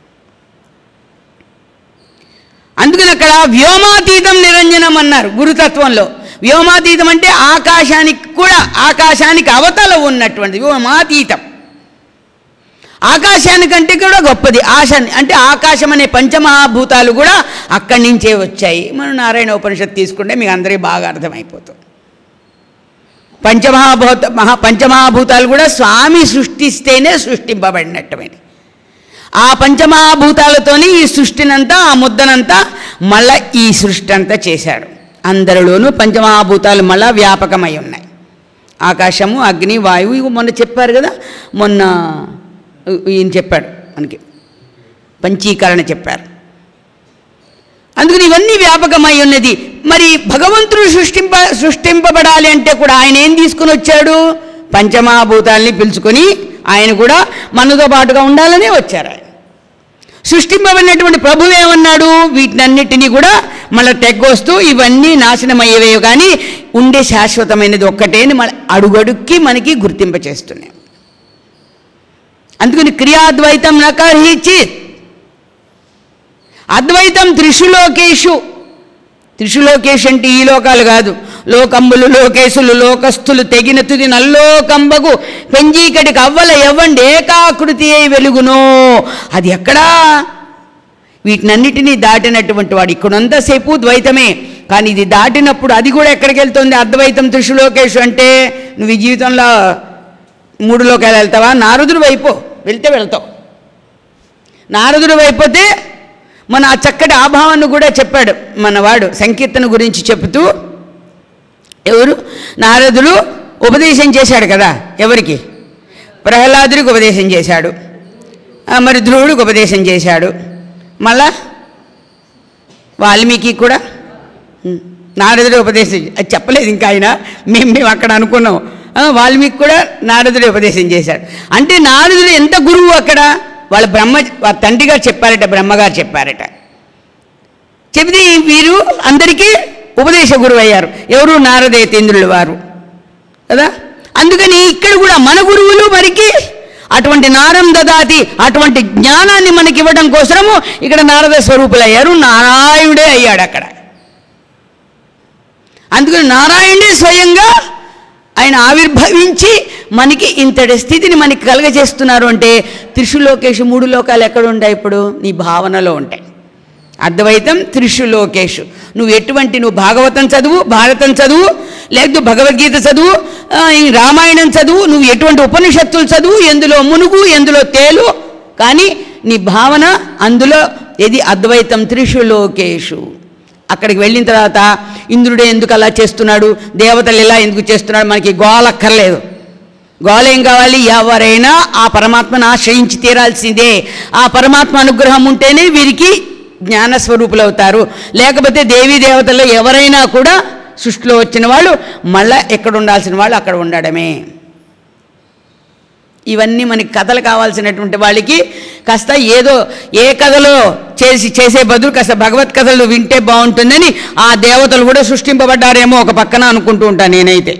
అందుకని అక్కడ వ్యోమాతీతం నిరంజనం అన్నారు గురుతత్వంలో వ్యోమాతీతం అంటే ఆకాశానికి కూడా ఆకాశానికి అవతల ఉన్నటువంటిది వ్యోమాతీతం ఆకాశానికంటే కూడా గొప్పది ఆశ అంటే ఆకాశం అనే పంచమహాభూతాలు కూడా అక్కడి నుంచే వచ్చాయి మనం నారాయణ ఉపనిషత్తు తీసుకుంటే మీకు అందరికీ బాగా అర్థమైపోతుంది పంచమహాభూత మహా పంచమహాభూతాలు కూడా స్వామి సృష్టిస్తేనే సృష్టింపబడినటువంటి ఆ పంచమహాభూతాలతోని ఈ సృష్టినంతా ఆ ముద్దనంతా మళ్ళా ఈ సృష్టి అంతా చేశాడు అందరిలోనూ పంచమహాభూతాలు మళ్ళా వ్యాపకమై ఉన్నాయి ఆకాశము అగ్ని వాయువు ఇవి మొన్న చెప్పారు కదా మొన్న ఈయన చెప్పాడు మనకి పంచీకరణ చెప్పారు అందుకని ఇవన్నీ వ్యాపకమై ఉన్నది మరి భగవంతుడు సృష్టింప సృష్టింపబడాలి అంటే కూడా ఆయన ఏం తీసుకుని వచ్చాడు పంచమహాభూతాల్ని పిలుచుకొని ఆయన కూడా మనతో పాటుగా ఉండాలనే వచ్చారు ఆయన సృష్టింపబడినటువంటి ప్రభు ఏమన్నాడు వీటినన్నిటినీ కూడా మళ్ళీ తెగ్గొస్తూ ఇవన్నీ నాశనమయ్యేవే కానీ ఉండే శాశ్వతమైనది ఒక్కటే అని మన అడుగడుక్కి మనకి గుర్తింపచేస్తున్నాయి అందుకని క్రియాద్వైతం నకర్హిచి అద్వైతం త్రిషులోకేషు త్రిషులోకేష్ అంటే ఈ లోకాలు కాదు లోకంబులు లోకేశులు లోకస్థులు తెగిన తుది నల్లోకంబగు పెంజీకటికి అవ్వల ఎవ్వండి ఏకాకృతి అయి వెలుగునో అది ఎక్కడా వీటినన్నిటినీ దాటినటువంటి వాడు ఇక్కడంతసేపు ద్వైతమే కానీ ఇది దాటినప్పుడు అది కూడా ఎక్కడికి వెళ్తుంది అద్వైతం త్రిషులోకేషు అంటే నువ్వు ఈ జీవితంలో మూడు లోకాలు వెళ్తావా నారదుడు వైపు వెళ్తే వెళ్తావు నారదుడు వైపోతే మన ఆ చక్కటి ఆభావాన్ని కూడా చెప్పాడు మనవాడు సంకీర్తన గురించి చెబుతూ ఎవరు నారదుడు ఉపదేశం చేశాడు కదా ఎవరికి ప్రహ్లాదుడికి ఉపదేశం చేశాడు ఆ, మరి ధ్రువుడికి ఉపదేశం చేశాడు మళ్ళా వాల్మీకి కూడా ఉం, నారదుడి ఉపదేశం అది చెప్పలేదు ఇంకా ఆయన మేము మేము అక్కడ అనుకున్నాం ఆ, వాల్మీకి కూడా నారదుడి ఉపదేశం చేశాడు అంటే నారదుడు ఎంత గురువు అక్కడ వాళ్ళ బ్రహ్మ వాళ్ళ తండ్రి గారు చెప్పారట బ్రహ్మగారు చెప్పారట చెబితే ఈ వీరు అందరికీ ఉపదేశ గురువు అయ్యారు ఎవరు నారదేతేంద్రులు వారు కదా అందుకని ఇక్కడ కూడా మన గురువులు మరికి అటువంటి నారం దదాతి అటువంటి జ్ఞానాన్ని మనకి ఇవ్వడం కోసము ఇక్కడ నారద స్వరూపులు అయ్యారు నారాయణుడే అయ్యాడు అక్కడ అందుకని నారాయణుడే స్వయంగా ఆయన ఆవిర్భవించి మనకి ఇంతటి స్థితిని మనకి కలగజేస్తున్నారు అంటే త్రిశులోకేషు మూడు లోకాలు ఎక్కడ ఉంటాయి ఇప్పుడు నీ భావనలో ఉంటాయి అద్వైతం త్రిశులోకేషు నువ్వు ఎటువంటి నువ్వు భాగవతం చదువు భారతం చదువు లేదు భగవద్గీత చదువు ఆ, ఈ రామాయణం చదువు నువ్వు ఎటువంటి ఉపనిషత్తులు చదువు ఎందులో మునుగు ఎందులో తేలు కానీ నీ భావన అందులో ఇది అద్వైతం త్రిశులోకేషు అక్కడికి వెళ్ళిన తర్వాత ఇంద్రుడే ఎందుకు అలా చేస్తున్నాడు దేవతలు ఇలా ఎందుకు చేస్తున్నాడు మనకి గోలక్కర్లేదు గోల ఏం కావాలి ఎవరైనా ఆ పరమాత్మను ఆశ్రయించి తీరాల్సిందే ఆ పరమాత్మ అనుగ్రహం ఉంటేనే వీరికి జ్ఞానస్వరూపులు అవుతారు లేకపోతే దేవీ దేవతల్లో ఎవరైనా కూడా సృష్టిలో వచ్చిన వాళ్ళు మళ్ళా ఎక్కడ ఉండాల్సిన వాళ్ళు అక్కడ ఉండడమే ఇవన్నీ మనకి కథలు కావాల్సినటువంటి వాళ్ళకి కాస్త ఏదో ఏ కథలో చేసి చేసే బదులు కాస్త భగవత్ కథలు వింటే బాగుంటుందని ఆ దేవతలు కూడా సృష్టింపబడ్డారేమో ఒక పక్కన అనుకుంటూ ఉంటాను నేనైతే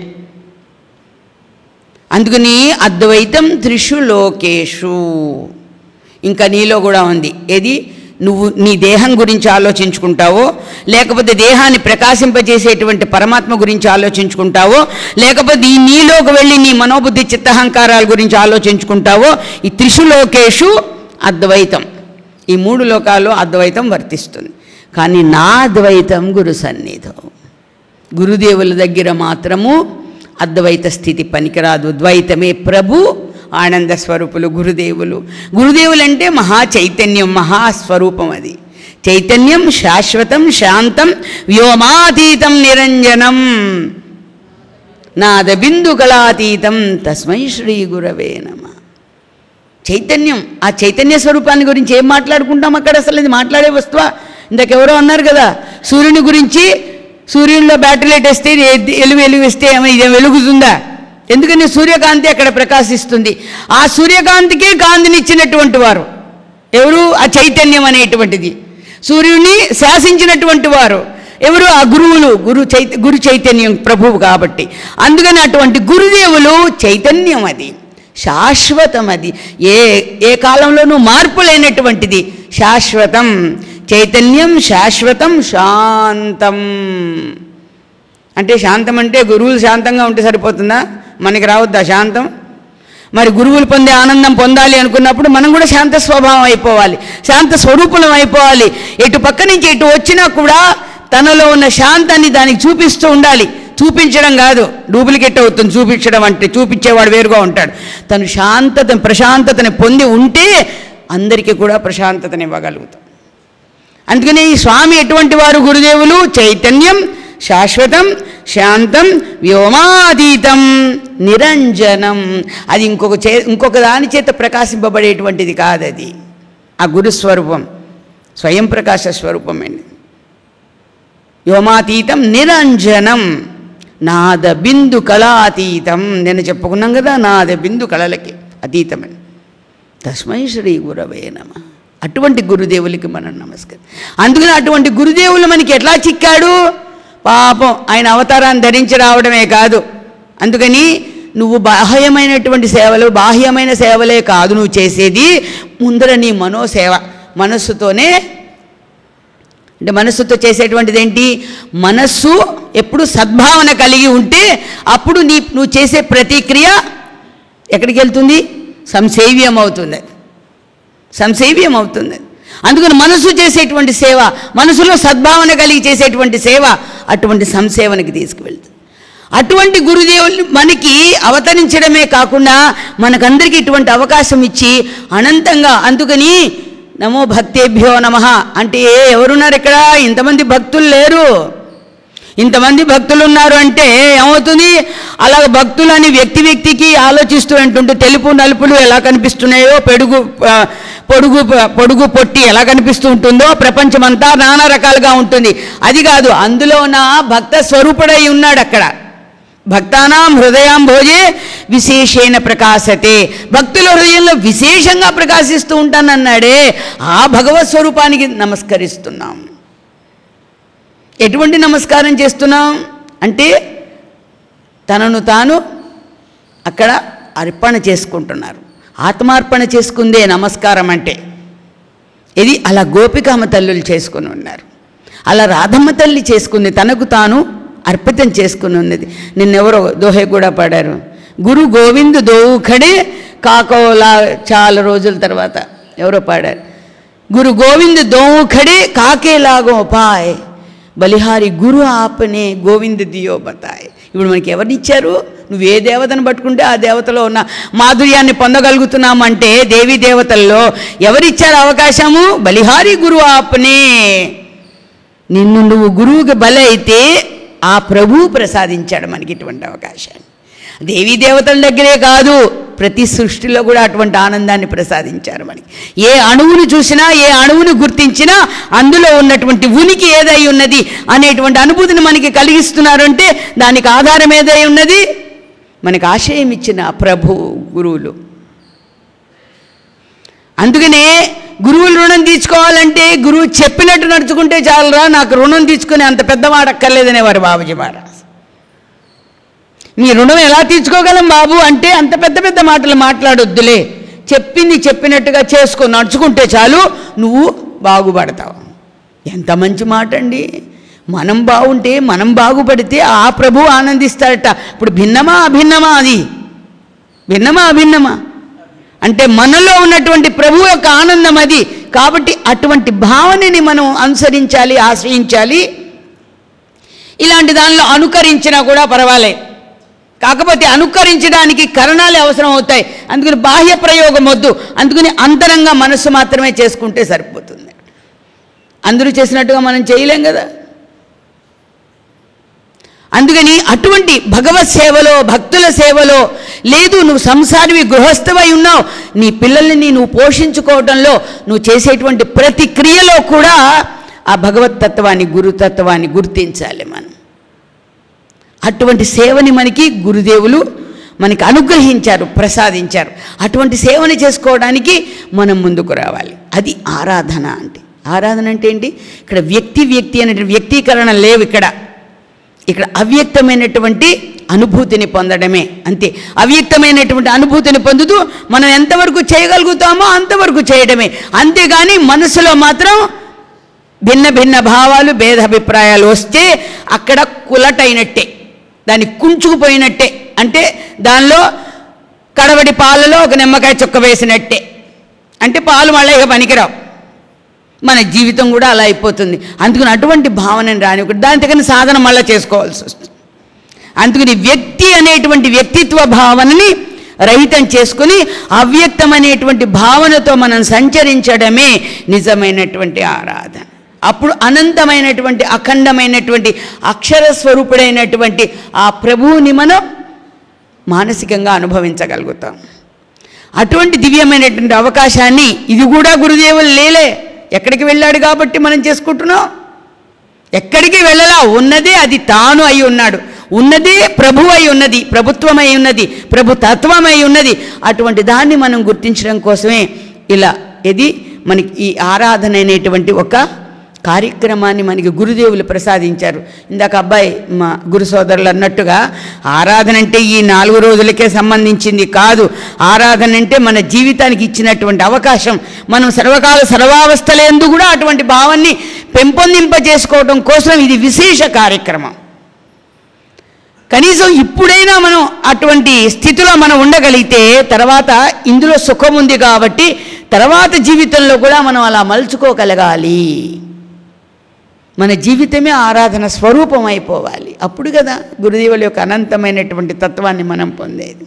అందుకని అద్వైతం త్రిషు లోకేషు ఇంకా నీలో కూడా ఉంది ఏది నువ్వు నీ దేహం గురించి ఆలోచించుకుంటావో లేకపోతే దేహాన్ని ప్రకాశింపజేసేటువంటి పరమాత్మ గురించి ఆలోచించుకుంటావో లేకపోతే ఈ నీలోకి వెళ్ళి నీ మనోబుద్ధి చిత్తహంకారాల గురించి ఆలోచించుకుంటావో ఈ త్రిషులోకేషు అద్వైతం ఈ మూడు లోకాల్లో అద్వైతం వర్తిస్తుంది కానీ నా అద్వైతం గురు సన్నిధం గురుదేవుల దగ్గర మాత్రము అద్వైత స్థితి పనికిరాదు ద్వైతమే ప్రభు ఆనంద స్వరూపులు గురుదేవులు గురుదేవులు అంటే మహా చైతన్యం మహాస్వరూపం అది చైతన్యం శాశ్వతం శాంతం వ్యోమాతీతం నిరంజనం నాద బిందు కళాతీతం తస్మై శ్రీ గురవే నమ చైతన్యం ఆ చైతన్య స్వరూపాన్ని గురించి ఏం మాట్లాడుకుంటాం అక్కడ అసలు ఇది మాట్లాడే వస్తువా ఇందాకెవరో అన్నారు కదా సూర్యుని గురించి సూర్యునిలో బ్యాటరీ లైట్ వేస్తే ఇది ఎద్ది- ఎలుగు ఎలుగు వేస్తే ఏమో ఇది వెలుగుతుందా ఎందుకని సూర్యకాంతి అక్కడ ప్రకాశిస్తుంది ఆ సూర్యకాంతికే కాంతినిచ్చినటువంటి వారు ఎవరు ఆ చైతన్యం అనేటువంటిది సూర్యుని శాసించినటువంటి వారు ఎవరు ఆ గురువులు గురు చైత గురు చైతన్యం ప్రభువు కాబట్టి అందుకని అటువంటి గురుదేవులు చైతన్యం అది శాశ్వతం అది ఏ ఏ కాలంలోనూ మార్పు లేనటువంటిది శాశ్వతం చైతన్యం శాశ్వతం శాంతం అంటే శాంతం అంటే గురువులు శాంతంగా ఉంటే సరిపోతుందా మనకి రావద్దా శాంతం మరి గురువులు పొందే ఆనందం పొందాలి అనుకున్నప్పుడు మనం కూడా శాంత స్వభావం అయిపోవాలి శాంత స్వరూపులం అయిపోవాలి ఎటు పక్క నుంచి ఎటు వచ్చినా కూడా తనలో ఉన్న శాంతాన్ని దానికి చూపిస్తూ ఉండాలి చూపించడం కాదు డూప్లికేట్ అవుతుంది చూపించడం అంటే చూపించేవాడు వేరుగా ఉంటాడు తను శాంతత ప్రశాంతతని పొంది ఉంటే అందరికీ కూడా ప్రశాంతతని ఇవ్వగలుగుతాం అందుకని ఈ స్వామి ఎటువంటి వారు గురుదేవులు చైతన్యం శాశ్వతం శాంతం వ్యోమాతీతం నిరంజనం అది ఇంకొక చే ఇంకొక దాని చేత ప్రకాశింపబడేటువంటిది కాదది ఆ గురుస్వరూపం స్వయం ప్రకాశ స్వరూపం అండి వ్యోమాతీతం నిరంజనం నాద బిందు కళాతీతం నేను చెప్పుకున్నాం కదా నాద బిందు కళలకి అతీతమని తస్మై శ్రీ గురవే నమ అటువంటి గురుదేవులకి మనం నమస్కారం అందుకని అటువంటి గురుదేవులు మనకి ఎట్లా చిక్కాడు పాపం ఆయన అవతారాన్ని ధరించి రావడమే కాదు అందుకని నువ్వు బాహ్యమైనటువంటి సేవలు బాహ్యమైన సేవలే కాదు నువ్వు చేసేది ముందర నీ మనోసేవ మనస్సుతోనే అంటే మనస్సుతో చేసేటువంటిది ఏంటి మనస్సు ఎప్పుడు సద్భావన కలిగి ఉంటే అప్పుడు నీ నువ్వు చేసే ప్రతిక్రియ ఎక్కడికి వెళ్తుంది సంసేవ్యం అవుతుంది అది. సంసేవ్యం అవుతుంది అది. అందుకని మనసు చేసేటువంటి సేవ మనసులో సద్భావన కలిగి చేసేటువంటి సేవ అటువంటి సంసేవనకి తీసుకువెళ్తుంది అటువంటి గురుదేవులు మనకి అవతరించడమే కాకుండా మనకందరికీ ఇటువంటి అవకాశం ఇచ్చి అనంతంగా అందుకని నమో భక్తేభ్యో నమ అంటే ఎవరున్నారు ఇక్కడ ఇంతమంది భక్తులు లేరు ఇంతమంది భక్తులు ఉన్నారు అంటే ఏమవుతుంది అలాగ భక్తులు అని వ్యక్తి వ్యక్తికి ఆలోచిస్తూ ఉంటుంటే తెలుపు నలుపులు ఎలా కనిపిస్తున్నాయో పెడుగు ఆ, పొడుగు పొడుగు పొట్టి ఎలా కనిపిస్తూ ఉంటుందో ప్రపంచమంతా నానా రకాలుగా ఉంటుంది అది కాదు అందులో ఉన్న భక్త స్వరూపుడై ఉన్నాడు అక్కడ భక్తానాం హృదయాం భోజే విశేషేణ ప్రకాశతే భక్తుల హృదయంలో విశేషంగా ప్రకాశిస్తూ ఉంటానన్నాడే ఆ భగవత్ స్వరూపానికి నమస్కరిస్తున్నాం ఎటువంటి నమస్కారం చేస్తున్నాం అంటే తనను తాను అక్కడ అర్పణ చేసుకుంటున్నారు ఆత్మార్పణ చేసుకుందే నమస్కారం అంటే ఇది అలా గోపికామ తల్లులు చేసుకుని ఉన్నారు అలా రాధమ్మ తల్లి చేసుకుంది తనకు తాను అర్పితం చేసుకుని ఉన్నది నిన్నెవరో దోహే కూడా పాడారు గురు గోవింద్ దోఖడే కాకోలా చాలా రోజుల తర్వాత ఎవరో పాడారు గురు గోవింద్ దోఖడే కాకేలాగో పాయ్ బలిహారి గురు ఆపనే గోవింద్ దియో బతాయ్ ఇప్పుడు మనకి ఎవరినిచ్చారు నువ్వు ఏ దేవతను పట్టుకుంటే ఆ దేవతలో ఉన్న మాధుర్యాన్ని పొందగలుగుతున్నామంటే దేవీ దేవతల్లో ఎవరిచ్చారు అవకాశము బలిహారి గురు ఆపనే నిన్ను నువ్వు గురువుకి బలి అయితే ఆ ప్రభువు ప్రసాదించాడు మనకి ఇటువంటి అవకాశాన్ని దేవీ దేవతల దగ్గరే కాదు ప్రతి సృష్టిలో కూడా అటువంటి ఆనందాన్ని ప్రసాదించారు మనకి ఏ అణువును చూసినా ఏ అణువును గుర్తించినా అందులో ఉన్నటువంటి ఉనికి ఏదై ఉన్నది అనేటువంటి అనుభూతిని మనకి కలిగిస్తున్నారంటే దానికి ఆధారం ఏదై ఉన్నది మనకి ఆశయం ఇచ్చిన ప్రభు గురువులు అందుకనే గురువులు రుణం తీర్చుకోవాలంటే గురువు చెప్పినట్టు నడుచుకుంటే చాలరా నాకు రుణం తీసుకునే అంత పెద్దవాడు అక్కర్లేదనేవారు బాబుజీ మహారాజ్ మీ రుణం ఎలా తీర్చుకోగలం బాబు అంటే అంత పెద్ద పెద్ద మాటలు మాట్లాడొద్దులే చెప్పింది చెప్పినట్టుగా చేసుకో నడుచుకుంటే చాలు నువ్వు బాగుపడతావు ఎంత మంచి మాట అండి మనం బాగుంటే మనం బాగుపడితే ఆ ప్రభు ఆనందిస్తాడట ఇప్పుడు భిన్నమా అభిన్నమా అది భిన్నమా అభిన్నమా అంటే మనలో ఉన్నటువంటి ప్రభు యొక్క ఆనందం అది కాబట్టి అటువంటి భావనని మనం అనుసరించాలి ఆశ్రయించాలి ఇలాంటి దానిలో అనుకరించినా కూడా పర్వాలేదు కాకపోతే అనుకరించడానికి కరణాలే అవసరం అవుతాయి అందుకని బాహ్య ప్రయోగం వద్దు అందుకని అంతరంగా మనస్సు మాత్రమే చేసుకుంటే సరిపోతుంది అందరూ చేసినట్టుగా మనం చేయలేం కదా అందుకని అటువంటి భగవత్ సేవలో భక్తుల సేవలో లేదు నువ్వు సంసారివి గృహస్థవై ఉన్నావు నీ పిల్లల్ని నువ్వు పోషించుకోవడంలో నువ్వు చేసేటువంటి ప్రతి క్రియలో కూడా ఆ భగవత్ తత్వాన్ని గురుతత్వాన్ని గుర్తించాలి మనం అటువంటి సేవని మనకి గురుదేవులు మనకి అనుగ్రహించారు ప్రసాదించారు అటువంటి సేవని చేసుకోవడానికి మనం ముందుకు రావాలి అది ఆరాధన అంటే ఆరాధన అంటే ఏంటి ఇక్కడ వ్యక్తి వ్యక్తి అనే వ్యక్తీకరణ లేవు ఇక్కడ ఇక్కడ అవ్యక్తమైనటువంటి అనుభూతిని పొందడమే అంతే అవ్యక్తమైనటువంటి అనుభూతిని పొందుతూ మనం ఎంతవరకు చేయగలుగుతామో అంతవరకు చేయడమే అంతేగాని మనసులో మాత్రం భిన్న భిన్న భావాలు భేదాభిప్రాయాలు వస్తే అక్కడ కులటైనట్టే దాన్ని కుంచుకుపోయినట్టే అంటే దానిలో కడవడి పాలలో ఒక నిమ్మకాయ చుక్క వేసినట్టే అంటే పాలు మళ్ళీ ఇక పనికిరావు మన జీవితం కూడా అలా అయిపోతుంది అందుకని అటువంటి భావనని రానివ్వకూడదు దాని తగిన సాధన మళ్ళీ చేసుకోవాల్సి వస్తుంది అందుకని వ్యక్తి అనేటువంటి వ్యక్తిత్వ భావనని రహితం చేసుకుని అవ్యక్తం అనేటువంటి భావనతో మనం సంచరించడమే నిజమైనటువంటి ఆరాధన అప్పుడు అనంతమైనటువంటి అఖండమైనటువంటి అక్షర స్వరూపుడైనటువంటి ఆ ప్రభువుని మనం మానసికంగా అనుభవించగలుగుతాం అటువంటి దివ్యమైనటువంటి అవకాశాన్ని ఇది కూడా గురుదేవులు లేలే ఎక్కడికి వెళ్ళాడు కాబట్టి మనం చేసుకుంటున్నాం ఎక్కడికి వెళ్ళలా ఉన్నదే అది తాను అయి ఉన్నాడు ఉన్నదే ప్రభు అయి ఉన్నది ప్రభుత్వం అయి ఉన్నది ప్రభు తత్వం అయి ఉన్నది అటువంటి దాన్ని మనం గుర్తించడం కోసమే ఇలా ఇది మనకి ఈ ఆరాధన అనేటువంటి ఒక కార్యక్రమాన్ని మనకి గురుదేవులు ప్రసాదించారు ఇందాక అబ్బాయి మా గురు సోదరులు అన్నట్టుగా ఆరాధన అంటే ఈ నాలుగు రోజులకే సంబంధించింది కాదు ఆరాధన అంటే మన జీవితానికి ఇచ్చినటువంటి అవకాశం మనం సర్వకాల సర్వావస్థలందు కూడా అటువంటి భావాన్ని పెంపొందింప చేసుకోవడం కోసం ఇది విశేష కార్యక్రమం కనీసం ఇప్పుడైనా మనం అటువంటి స్థితిలో మనం ఉండగలిగితే తర్వాత ఇందులో సుఖం ఉంది కాబట్టి తర్వాత జీవితంలో కూడా మనం అలా మలుచుకోగలగాలి మన జీవితమే ఆరాధన స్వరూపం అయిపోవాలి అప్పుడు కదా గురుదేవుల యొక్క అనంతమైనటువంటి తత్వాన్ని మనం పొందేది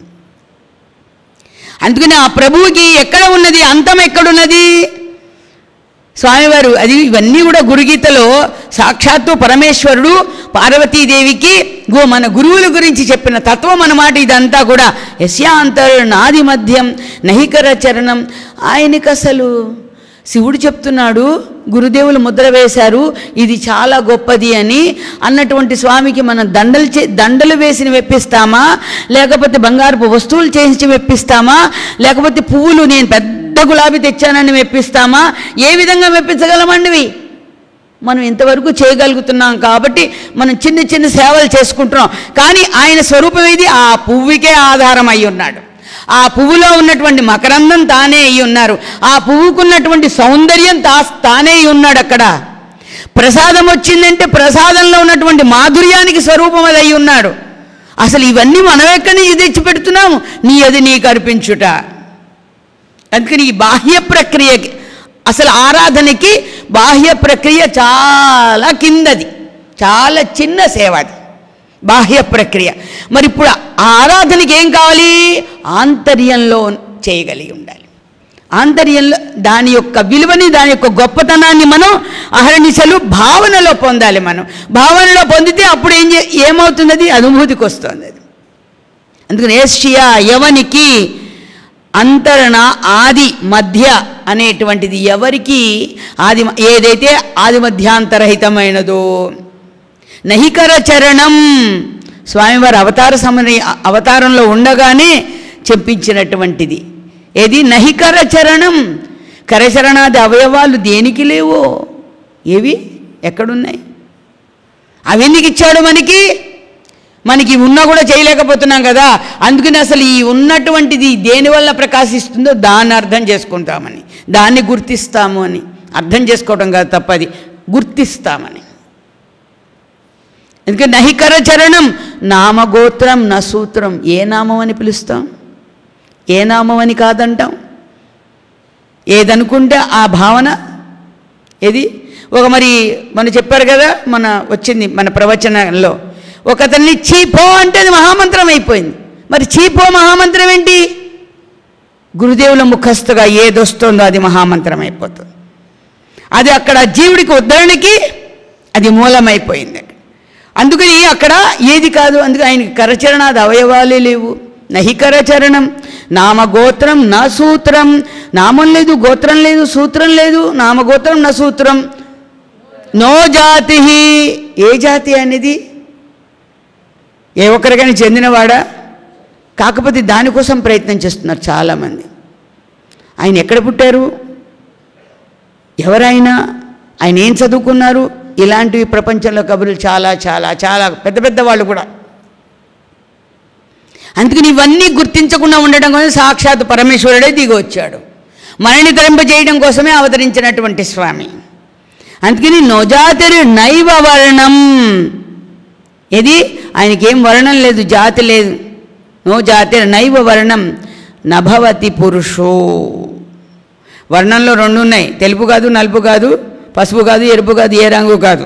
అందుకని ఆ ప్రభువుకి ఎక్కడ ఉన్నది అంతం ఎక్కడున్నది స్వామివారు అది ఇవన్నీ కూడా గురుగీతలో సాక్షాత్తు పరమేశ్వరుడు పార్వతీదేవికి గో మన గురువుల గురించి చెప్పిన తత్వం అన్నమాట ఇదంతా కూడా యశ్యాంతరు నాది మధ్యం నహికర చరణం ఆయనకి అసలు శివుడు చెప్తున్నాడు గురుదేవులు ముద్ర వేశారు ఇది చాలా గొప్పది అని అన్నటువంటి స్వామికి మనం దండలు చే దండలు వేసి మెప్పిస్తామా లేకపోతే బంగారపు వస్తువులు చేయించి మెప్పిస్తామా లేకపోతే పువ్వులు నేను పెద్ద గులాబీ తెచ్చానని మెప్పిస్తామా ఏ విధంగా మెప్పించగలమండివి మనం ఇంతవరకు చేయగలుగుతున్నాం కాబట్టి మనం చిన్న చిన్న సేవలు చేసుకుంటున్నాం కానీ ఆయన స్వరూపం ఇది ఆ పువ్వుకే ఆధారం అయి ఉన్నాడు ఆ పువ్వులో ఉన్నటువంటి మకరందం తానే అయి ఉన్నారు ఆ పువ్వుకున్నటువంటి సౌందర్యం తా తానే అయి ఉన్నాడు అక్కడ ప్రసాదం వచ్చిందంటే ప్రసాదంలో ఉన్నటువంటి మాధుర్యానికి స్వరూపం అది అయి ఉన్నాడు అసలు ఇవన్నీ మనం ఎక్కడి నుంచి తెచ్చి పెడుతున్నాము నీ అది నీకు అర్పించుట అందుకని ఈ బాహ్య ప్రక్రియకి అసలు ఆరాధనకి బాహ్య ప్రక్రియ చాలా కిందది చాలా చిన్న సేవ అది బాహ్య ప్రక్రియ మరి ఇప్పుడు ఆ ఆరాధనకి ఏం కావాలి ఆంతర్యంలో చేయగలిగి ఉండాలి ఆంతర్యంలో దాని యొక్క విలువని దాని యొక్క గొప్పతనాన్ని మనం అహర్నిశలు భావనలో పొందాలి మనం భావనలో పొందితే అప్పుడు ఏం చే ఏమవుతుంది అది అనుభూతికి వస్తుంది అది అందుకని ఏషియా యవనికి అంతరణ ఆది మధ్య అనేటువంటిది ఎవరికి ఆది ఏదైతే ఆది మధ్యాంతరహితమైనదో నహికర చరణం స్వామివారి అవతార సమయ అవతారంలో ఉండగానే చెప్పించినటువంటిది ఏది నహికర చరణం కరచరణాది అవయవాలు దేనికి లేవో ఏవి ఎక్కడున్నాయి అవెందుకు ఇచ్చాడు మనకి మనకి ఉన్నా కూడా చేయలేకపోతున్నాం కదా అందుకని అసలు ఈ ఉన్నటువంటిది దేనివల్ల ప్రకాశిస్తుందో దాన్ని అర్థం చేసుకుంటామని దాన్ని గుర్తిస్తాము అని అర్థం చేసుకోవడం కాదు తప్పది గుర్తిస్తామని ఎందుకంటే నహికర చరణం నామగోత్రం నా సూత్రం ఏ నామం అని పిలుస్తాం ఏ నామం అని కాదంటాం ఏదనుకుంటే ఆ భావన ఏది ఒక మరి మన చెప్పారు కదా మన వచ్చింది మన ప్రవచనంలో ఒకతన్ని చీపో అంటే అది మహామంత్రం అయిపోయింది మరి చీపో మహామంత్రం ఏంటి గురుదేవుల ముఖస్థుగా ఏదొస్తుందో అది మహామంత్రం అయిపోతుంది అది అక్కడ జీవుడికి ఉద్ధరణకి అది మూలమైపోయింది అందుకని అక్కడ ఏది కాదు అందుకే ఆయనకి కరచరణాది అవయవాలే లేవు నహి కరచరణం నామగోత్రం నా సూత్రం నామం లేదు గోత్రం లేదు సూత్రం లేదు నామగోత్రం నా సూత్రం నో జాతి ఏ జాతి అనేది ఏ ఒక్కరికైనా చెందినవాడా కాకపోతే దానికోసం ప్రయత్నం చేస్తున్నారు చాలామంది ఆయన ఎక్కడ పుట్టారు ఎవరైనా ఆయన ఏం చదువుకున్నారు ఇలాంటివి ప్రపంచంలో కబుర్లు చాలా చాలా చాలా పెద్ద పెద్ద వాళ్ళు కూడా అందుకని ఇవన్నీ గుర్తించకుండా ఉండడం కోసం సాక్షాత్ పరమేశ్వరుడే దిగి వచ్చాడు మనని తరింపజేయడం కోసమే అవతరించినటువంటి స్వామి అందుకని నొజాతిరి నైవ వర్ణం ఇది ఆయనకేం వర్ణం లేదు జాతి లేదు నో జాతి నైవ వర్ణం నభవతి పురుషో వర్ణంలో రెండు ఉన్నాయి తెలుపు కాదు నలుపు కాదు పసుపు కాదు ఎరుపు కాదు ఏ రంగు కాదు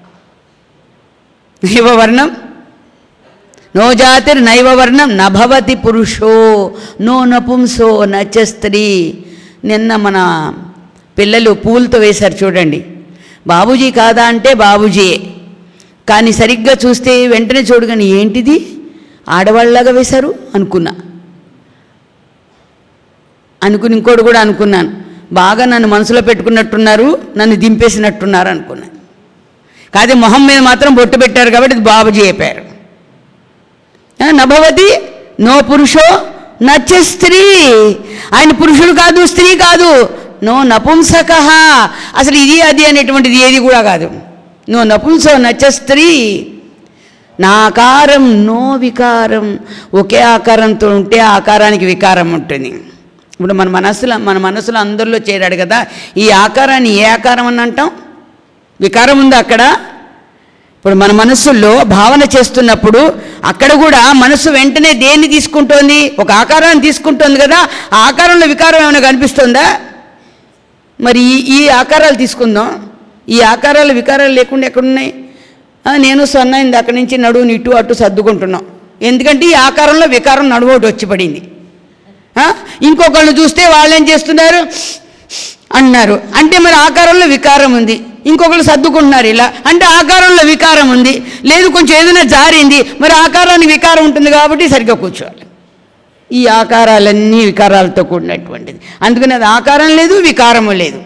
నైవ వర్ణం నో జాతిర్ నైవ వర్ణం నభవతి పురుషో నో నపుంసో నచ స్త్రీ నిన్న మన పిల్లలు పూలతో వేశారు చూడండి బాబూజీ కాదా అంటే బాబూజీయే కానీ సరిగ్గా చూస్తే వెంటనే చూడగానే ఏంటిది ఆడవాళ్ళలాగా వేశారు అనుకున్నా అనుకుని ఇంకోటి కూడా అనుకున్నాను బాగా నన్ను మనసులో పెట్టుకున్నట్టున్నారు నన్ను దింపేసినట్టున్నారు అనుకున్నాను కాదే మొహం మీద మాత్రం బొట్టు పెట్టారు కాబట్టి ఇది బాబుజీ అయిపోయారు ఆ, నభవతి నో పురుషో నచ్చ స్త్రీ ఆయన పురుషుడు కాదు స్త్రీ కాదు నో నపుంసక అసలు ఇది అది అనేటువంటిది ఏది కూడా కాదు నో నపుంసో నచ్చ స్త్రీ నా ఆకారం నో వికారం ఒకే ఆకారంతో ఉంటే ఆ ఆకారానికి వికారం ఉంటుంది ఇప్పుడు మన మనస్సులో మన మనసులో అందరిలో చేరాడు కదా ఈ ఆకారాన్ని ఏ ఆకారం అని అంటాం వికారం ఉందా అక్కడ ఇప్పుడు మన మనస్సుల్లో భావన చేస్తున్నప్పుడు అక్కడ కూడా మనస్సు వెంటనే దేన్ని తీసుకుంటోంది ఒక ఆకారాన్ని తీసుకుంటోంది కదా ఆ ఆకారంలో వికారం ఏమైనా కనిపిస్తుందా మరి ఈ ఈ ఆకారాలు తీసుకుందాం ఈ ఆకారాలు వికారాలు లేకుండా ఎక్కడున్నాయి ఆ, నేను సన్నైంది అక్కడి నుంచి నడువుని ఇటు అటు సర్దుకుంటున్నాం ఎందుకంటే ఈ ఆకారంలో వికారం నడువోటి వచ్చి పడింది ఆ, ఇంకొకళ్ళు చూస్తే వాళ్ళు ఏం చేస్తున్నారు అన్నారు అంటే మరి ఆకారంలో వికారం ఉంది ఇంకొకళ్ళు సర్దుకుంటున్నారు ఇలా అంటే ఆకారంలో వికారం ఉంది లేదు కొంచెం ఏదైనా జారింది మరి ఆకారానికి వికారం ఉంటుంది కాబట్టి సరిగ్గా కూర్చోవాలి ఈ ఆకారాలన్నీ వికారాలతో కూడినటువంటిది అందుకని అది ఆకారం లేదు వికారము లేదు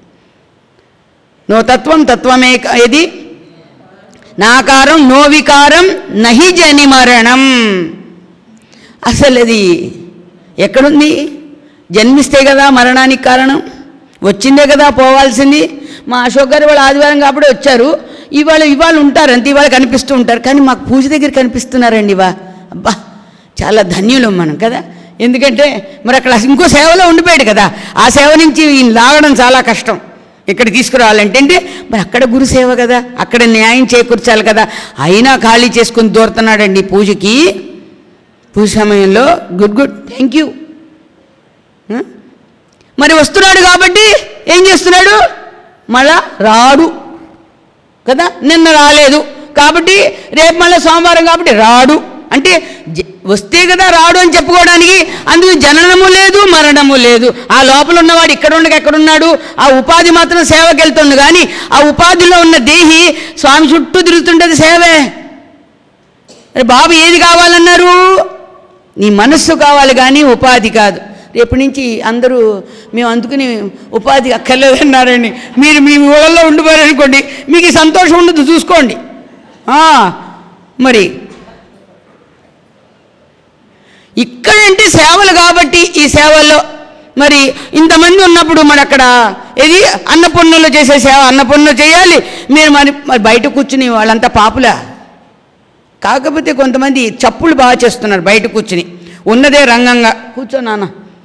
నో తత్వం తత్వమే క- ఏది నాకారం నో వికారం నహి జని మరణం అసలు అది ఎక్కడుంది జన్మిస్తే కదా మరణానికి కారణం వచ్చిందే కదా పోవాల్సింది మా అశోక్ గారు వాళ్ళు ఆదివారం కాబట్టి వచ్చారు ఇవాళ ఇవాళ ఉంటారు అంతే ఇవాళ కనిపిస్తూ ఉంటారు కానీ మాకు పూజ దగ్గర కనిపిస్తున్నారండి ఇవా అబ్బా చాలా ధన్యులం మనం కదా ఎందుకంటే మరి అక్కడ ఇంకో సేవలో ఉండిపోయాడు కదా ఆ సేవ నుంచి ఈయన లాగడం చాలా కష్టం ఇక్కడ తీసుకురావాలంటే అంటే మరి అక్కడ గురు సేవ కదా అక్కడ న్యాయం చేకూర్చాలి కదా అయినా ఖాళీ చేసుకుని దూరుతున్నాడండి పూజకి పూజ సమయంలో గుడ్ గుడ్ థ్యాంక్ యూ మరి వస్తున్నాడు కాబట్టి ఏం చేస్తున్నాడు మళ్ళా రాడు కదా నిన్న రాలేదు కాబట్టి రేపు మళ్ళీ సోమవారం కాబట్టి రాడు అంటే జ- వస్తే కదా రాడు అని చెప్పుకోవడానికి అందుకు జననము లేదు మరణము లేదు ఆ లోపల ఉన్నవాడు ఇక్కడ ఉండగా ఎక్కడున్నాడు ఆ ఉపాధి మాత్రం సేవకి వెళ్తుంది కానీ ఆ ఉపాధిలో ఉన్న దేహి స్వామి చుట్టూ తిరుగుతుంటుంది సేవే అరే బాబు ఏది కావాలన్నారు నీ మనస్సు కావాలి కానీ ఉపాధి కాదు రేపటి నుంచి అందరూ మేము అందుకుని ఉపాధి అక్కర్లేదన్నారండి మీరు మీ ఊళ్ళల్లో ఉండిపోయారనుకోండి మీకు ఈ సంతోషం ఉండదు చూసుకోండి ఆ, మరి ఇక్కడంటే సేవలు కాబట్టి ఈ సేవల్లో మరి ఇంతమంది ఉన్నప్పుడు మన అక్కడ ఏది అన్నపూర్ణలో చేసే సేవ అన్నపూర్ణ చేయాలి మీరు మరి మరి బయట కూర్చుని వాళ్ళంతా పాపులా కాకపోతే కొంతమంది చప్పులు బాగా చేస్తున్నారు బయట కూర్చుని ఉన్నదే రంగంగా కూర్చో నాన్న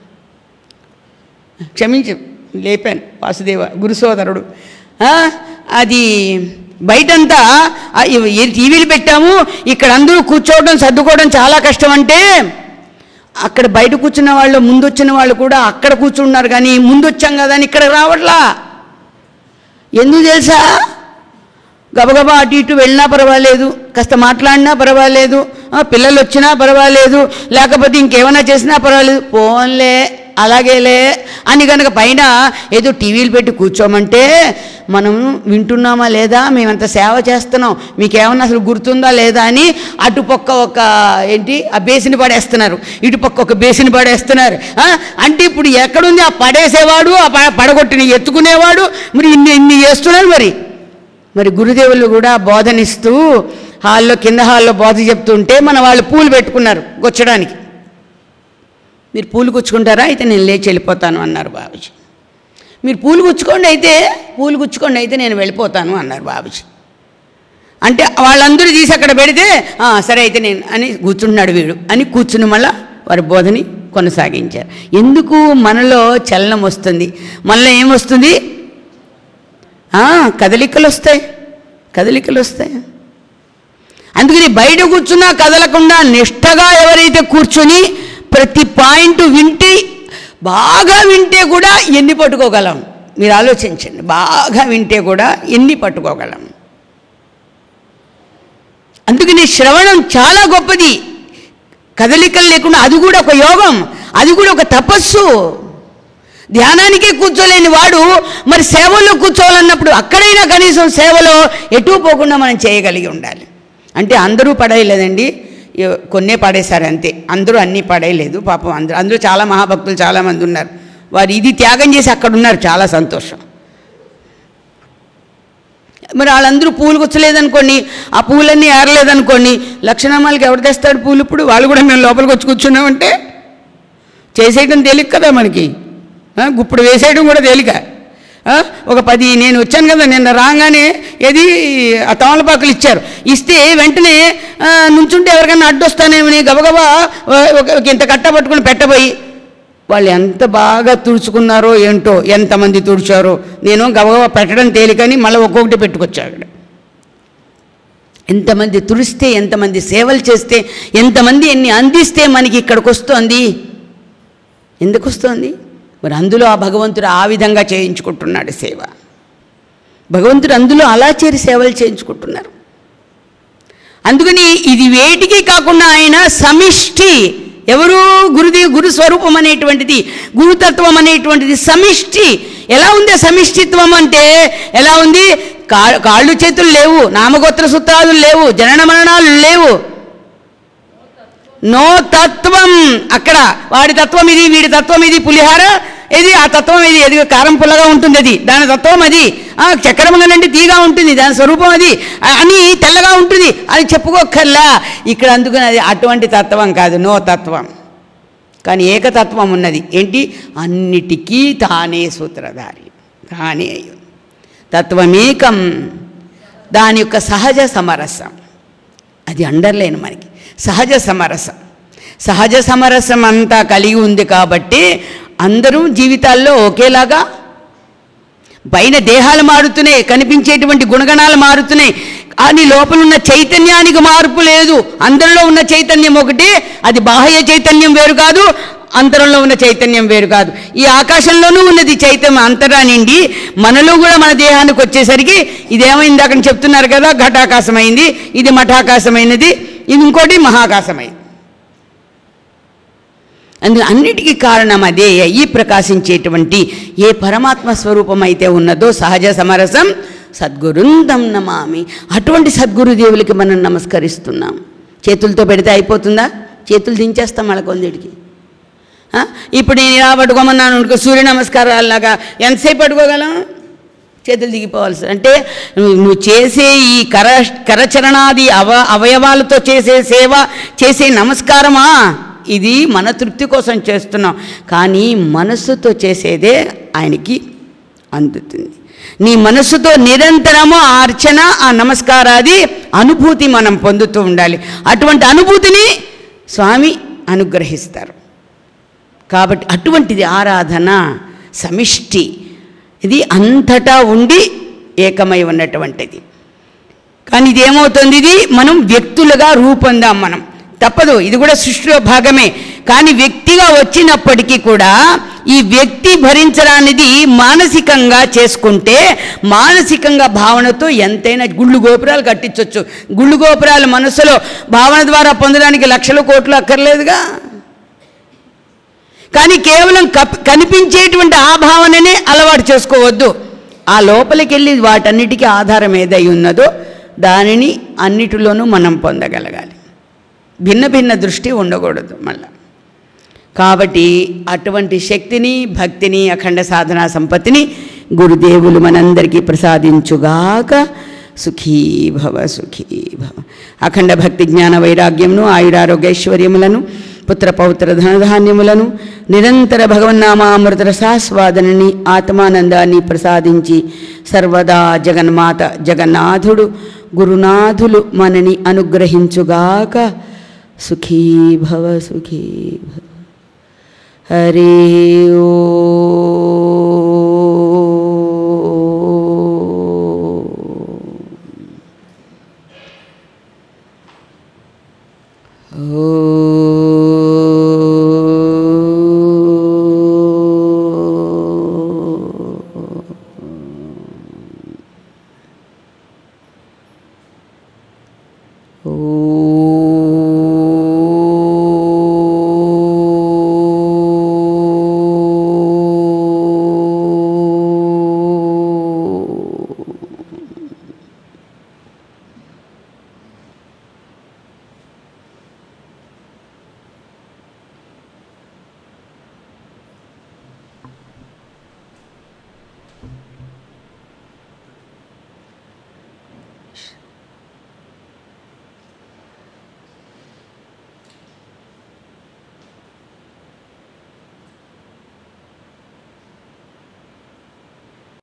క్షమించు లేపాను వాసుదేవ గురు సోదరుడు ఆ, అది బయటంతా ఆ, ఇవి- ఈ టీవీలు పెట్టాము ఇక్కడ అందరూ కూర్చోవడం సర్దుకోవడం చాలా కష్టం అంటే అక్కడ బయట కూర్చున్న వాళ్ళు ముందు వచ్చిన వాళ్ళు కూడా అక్కడ కూర్చున్నారు కానీ ముందు వచ్చాం కదా అని ఇక్కడ రావట్లా ఎందుకు తెలుసా గబగబా అటు ఇటు వెళ్ళినా పర్వాలేదు కాస్త మాట్లాడినా పర్వాలేదు ఆ, పిల్లలు వచ్చినా పర్వాలేదు లేకపోతే ఇంకేమైనా చేసినా పర్వాలేదు పోన్లే అలాగేలే అని కనుక పైన ఏదో టీవీలు పెట్టి కూర్చోమంటే మనం వింటున్నామా లేదా మేమంత సేవ చేస్తున్నాం మీకేమన్నా అసలు గుర్తుందా లేదా అని అటుపక్క ఒక ఏంటి ఆ బేసిని పడేస్తున్నారు ఇటుపక్క ఒక బేసిని పడేస్తున్నారు ఆ, అంటే ఇప్పుడు ఎక్కడుంది ఆ పడేసేవాడు ఆ ప- పడగొట్టిన ఎత్తుకునేవాడు మరి ఇన్ని ఇన్ని చేస్తున్నారు మరి మరి గురుదేవులు కూడా బోధనిస్తూ హాల్లో కింద హాల్లో బోధ చెప్తుంటే మన వాళ్ళు పూలు పెట్టుకున్నారు గుచ్చడానికి మీరు పూలు గుచ్చుకుంటారా అయితే నేను లేచి వెళ్ళిపోతాను అన్నారు బాబుజీ మీరు పూలు గుచ్చుకోండి అయితే పూలు గుచ్చుకోండి అయితే నేను వెళ్ళిపోతాను అన్నారు బాబుజీ అంటే వాళ్ళందరూ తీసి అక్కడ పెడితే "ఆ, సరే అయితే నేను అని కూర్చున్నాడు వీడు అని కూర్చుని మళ్ళా వారి బోధని కొనసాగించారు ఎందుకు మనలో చలనం వస్తుంది మనలో ఏమొస్తుంది ఆ, కదలికలు వస్తాయి కదలికలు వస్తాయి అందుకని బయట కూర్చున్నా కదలకుండా నిష్టగా ఎవరైతే కూర్చొని ప్రతి పాయింట్ వింటే బాగా వింటే కూడా ఎన్ని పట్టుకోగలం మీరు ఆలోచించండి బాగా వింటే కూడా ఎన్ని పట్టుకోగలం అందుకని శ్రవణం చాలా గొప్పది కదలికలు లేకుండా అది కూడా ఒక యోగం అది కూడా ఒక తపస్సు ధ్యానానికే కూర్చోలేని వాడు మరి సేవలో కూర్చోవాలన్నప్పుడు అక్కడైనా కనీసం సేవలో ఎటు పోకుండా మనం చేయగలిగి ఉండాలి అంటే అందరూ పడేయలేదండి ఎ- కొన్నే పడేశారు అంతే అందరూ అన్నీ పడేయలేదు పాపం అందరూ అందరూ చాలా మహాభక్తులు చాలామంది ఉన్నారు వారు ఇది త్యాగం చేసి అక్కడ ఉన్నారు చాలా సంతోషం మరి వాళ్ళందరూ పూలు కూర్చోలేదనుకోండి ఆ పూలన్నీ ఏరలేదనుకోండి లక్షణామాలకి ఎవరు తెస్తాడు పూలు ఇప్పుడు వాళ్ళు కూడా మేము లోపలికి వచ్చి కూర్చున్నామంటే చేసేయడం తేలిక కదా మనకి ఆ, గుప్పుడు వేసేయడం కూడా తేలిక ఆ, ఒక పది నేను వచ్చాను కదా నిన్న రాగానే ఏది ఆ తమలపాకులు ఇచ్చారు ఇస్తే వెంటనే ఆ, నుంచుంటే ఎవరికైనా అడ్డొస్తానేమని గబగబా ఆ, ఒక ఒక ఇంత కట్ట పట్టుకుని పెట్టబోయి వాళ్ళు ఎంత బాగా తుడుచుకున్నారో ఏంటో ఎంతమంది తుడిచారో నేను గబగబా పెట్టడం తేలికని మళ్ళీ ఒక్కొక్కటి పెట్టుకొచ్చా అక్కడ ఎంతమంది తుడిస్తే ఎంతమంది సేవలు చేస్తే ఎంతమంది ఎన్ని అందిస్తే మనకి ఇక్కడికి వస్తోంది ఎందుకు వస్తోంది మరి అందులో ఆ భగవంతుడు ఆ విధంగా చేయించుకుంటున్నాడు సేవ భగవంతుడు అందులో అలా చేరి సేవలు చేయించుకుంటున్నారు అందుకని ఇది వేటికి కాకుండా ఆయన సమిష్టి ఎవరు గురుది గురు స్వరూపం అనేటువంటిది గురుతత్వం అనేటువంటిది సమిష్టి ఎలా ఉంది ఆ సమిష్టిత్వం అంటే ఎలా ఉంది కా కాళ్ళు చేతులు లేవు నామగోత్ర సూత్రాలు లేవు జనన మరణాలు లేవు నో తత్వం అక్కడ వాడి తత్వం ఇది వీడి తత్వం ఇది పులిహార ఇది ఆ తత్వం ఇది అది కారం పుల్లగా ఉంటుంది అది దాని తత్వం అది ఆ, చక్రమంగనంటే తీగా ఉంటుంది దాని స్వరూపం అది ఆ, అని తెల్లగా ఉంటుంది అని చెప్పుకోకల్లా ఇక్కడ అందుకని అది అటువంటి తత్వం కాదు నో తత్వం కానీ ఏకతత్వం ఉన్నది ఏంటి అన్నిటికీ తానే సూత్రధారి తానే అయ్యి తత్వమేకం దాని యొక్క సహజ సమరసం అది అండర్లైన్ మనకి సహజ సమరసం సహజ సమరసం అంతా కలిగి ఉంది కాబట్టి అందరూ జీవితాల్లో ఒకేలాగా పైన దేహాలు మారుతున్నాయి కనిపించేటువంటి గుణగణాలు మారుతున్నాయి కానీ లోపల ఉన్న చైతన్యానికి మార్పు లేదు అందరిలో ఉన్న చైతన్యం ఒకటి అది బాహ్య చైతన్యం వేరు కాదు అంతరంలో ఉన్న చైతన్యం వేరు కాదు ఈ ఆకాశంలోనూ ఉన్నది చైతన్యం అంతరా నిండి మనలో కూడా మన దేహానికి వచ్చేసరికి ఇదేమైంది అక్కడ చెప్తున్నారు కదా ఘటాకాశమైంది ఇది మఠాకాశమైనది ఇది ఇంకోటి మహాకాశమైంది అందులో అన్నిటికీ కారణం అదే ఈ ప్రకాశించేటువంటి ఏ పరమాత్మ స్వరూపం అయితే ఉన్నదో సహజ సమరసం సద్గురుందం నమామి అటువంటి సద్గురుదేవులకి మనం నమస్కరిస్తున్నాం చేతులతో పెడితే అయిపోతుందా చేతులు దించేస్తాం మళ్ళీ కొందడికి ఆ? ఇప్పుడు నేను ఇలా పట్టుకోమన్నాను అనుకో సూర్య నమస్కారాలాగా ఎంతసేపు పట్టుకోగలం చేతులు దిగిపోవాల్సి అంటే నువ్వు నువ్వు చేసే ఈ కర కరచరణాది అవ అవయవాలతో చేసే సేవ చేసే నమస్కారమా ఇది మన తృప్తి కోసం చేస్తున్నాం కానీ మనస్సుతో చేసేదే ఆయనకి అందుతుంది నీ మనస్సుతో నిరంతరము ఆ అర్చన ఆ నమస్కారాది అనుభూతి మనం పొందుతూ ఉండాలి అటువంటి అనుభూతిని స్వామి అనుగ్రహిస్తారు కాబట్టి అటువంటిది ఆరాధన సమిష్టి ఇది అంతటా ఉండి ఏకమై ఉన్నటువంటిది కానీ ఇది ఏమవుతుంది ఇది మనం వ్యక్తులుగా రూపొందాం మనం తప్పదు ఇది కూడా సృష్టిలో భాగమే కానీ వ్యక్తిగా వచ్చినప్పటికీ కూడా ఈ వ్యక్తి భరించడానిది మానసికంగా చేసుకుంటే మానసికంగా భావనతో ఎంతైనా గుళ్ళు గోపురాలు కట్టించవచ్చు గుళ్ళు గోపురాలు మనసులో భావన ద్వారా పొందడానికి లక్షల కోట్లు అక్కర్లేదుగా కానీ కేవలం కప్ కనిపించేటువంటి ఆ భావననే అలవాటు చేసుకోవద్దు ఆ లోపలికి వెళ్ళి వాటన్నిటికీ ఆధారం ఏదై ఉన్నదో దానిని అన్నిటిలోనూ మనం పొందగలగాలి భిన్న భిన్న దృష్టి ఉండకూడదు మళ్ళా కాబట్టి అటువంటి శక్తిని భక్తిని అఖండ సాధనా సంపత్తిని గురుదేవులు మనందరికీ ప్రసాదించుగాక సుఖీ భవ సుఖీ భవ అఖండ భక్తి జ్ఞాన వైరాగ్యమును ఆయురారోగ్యైశ్వర్యములను పుత్ర పౌత్ర ధనధాన్యములను నిరంతర భగవన్నామామృత రసాస్వాదనని ఆత్మానందాన్ని ప్రసాదించి సర్వదా జగన్మాత జగన్నాథుడు గురునాథులు మనని అనుగ్రహించుగాక సుఖీ భవ సుఖీ భవ హరి ఓ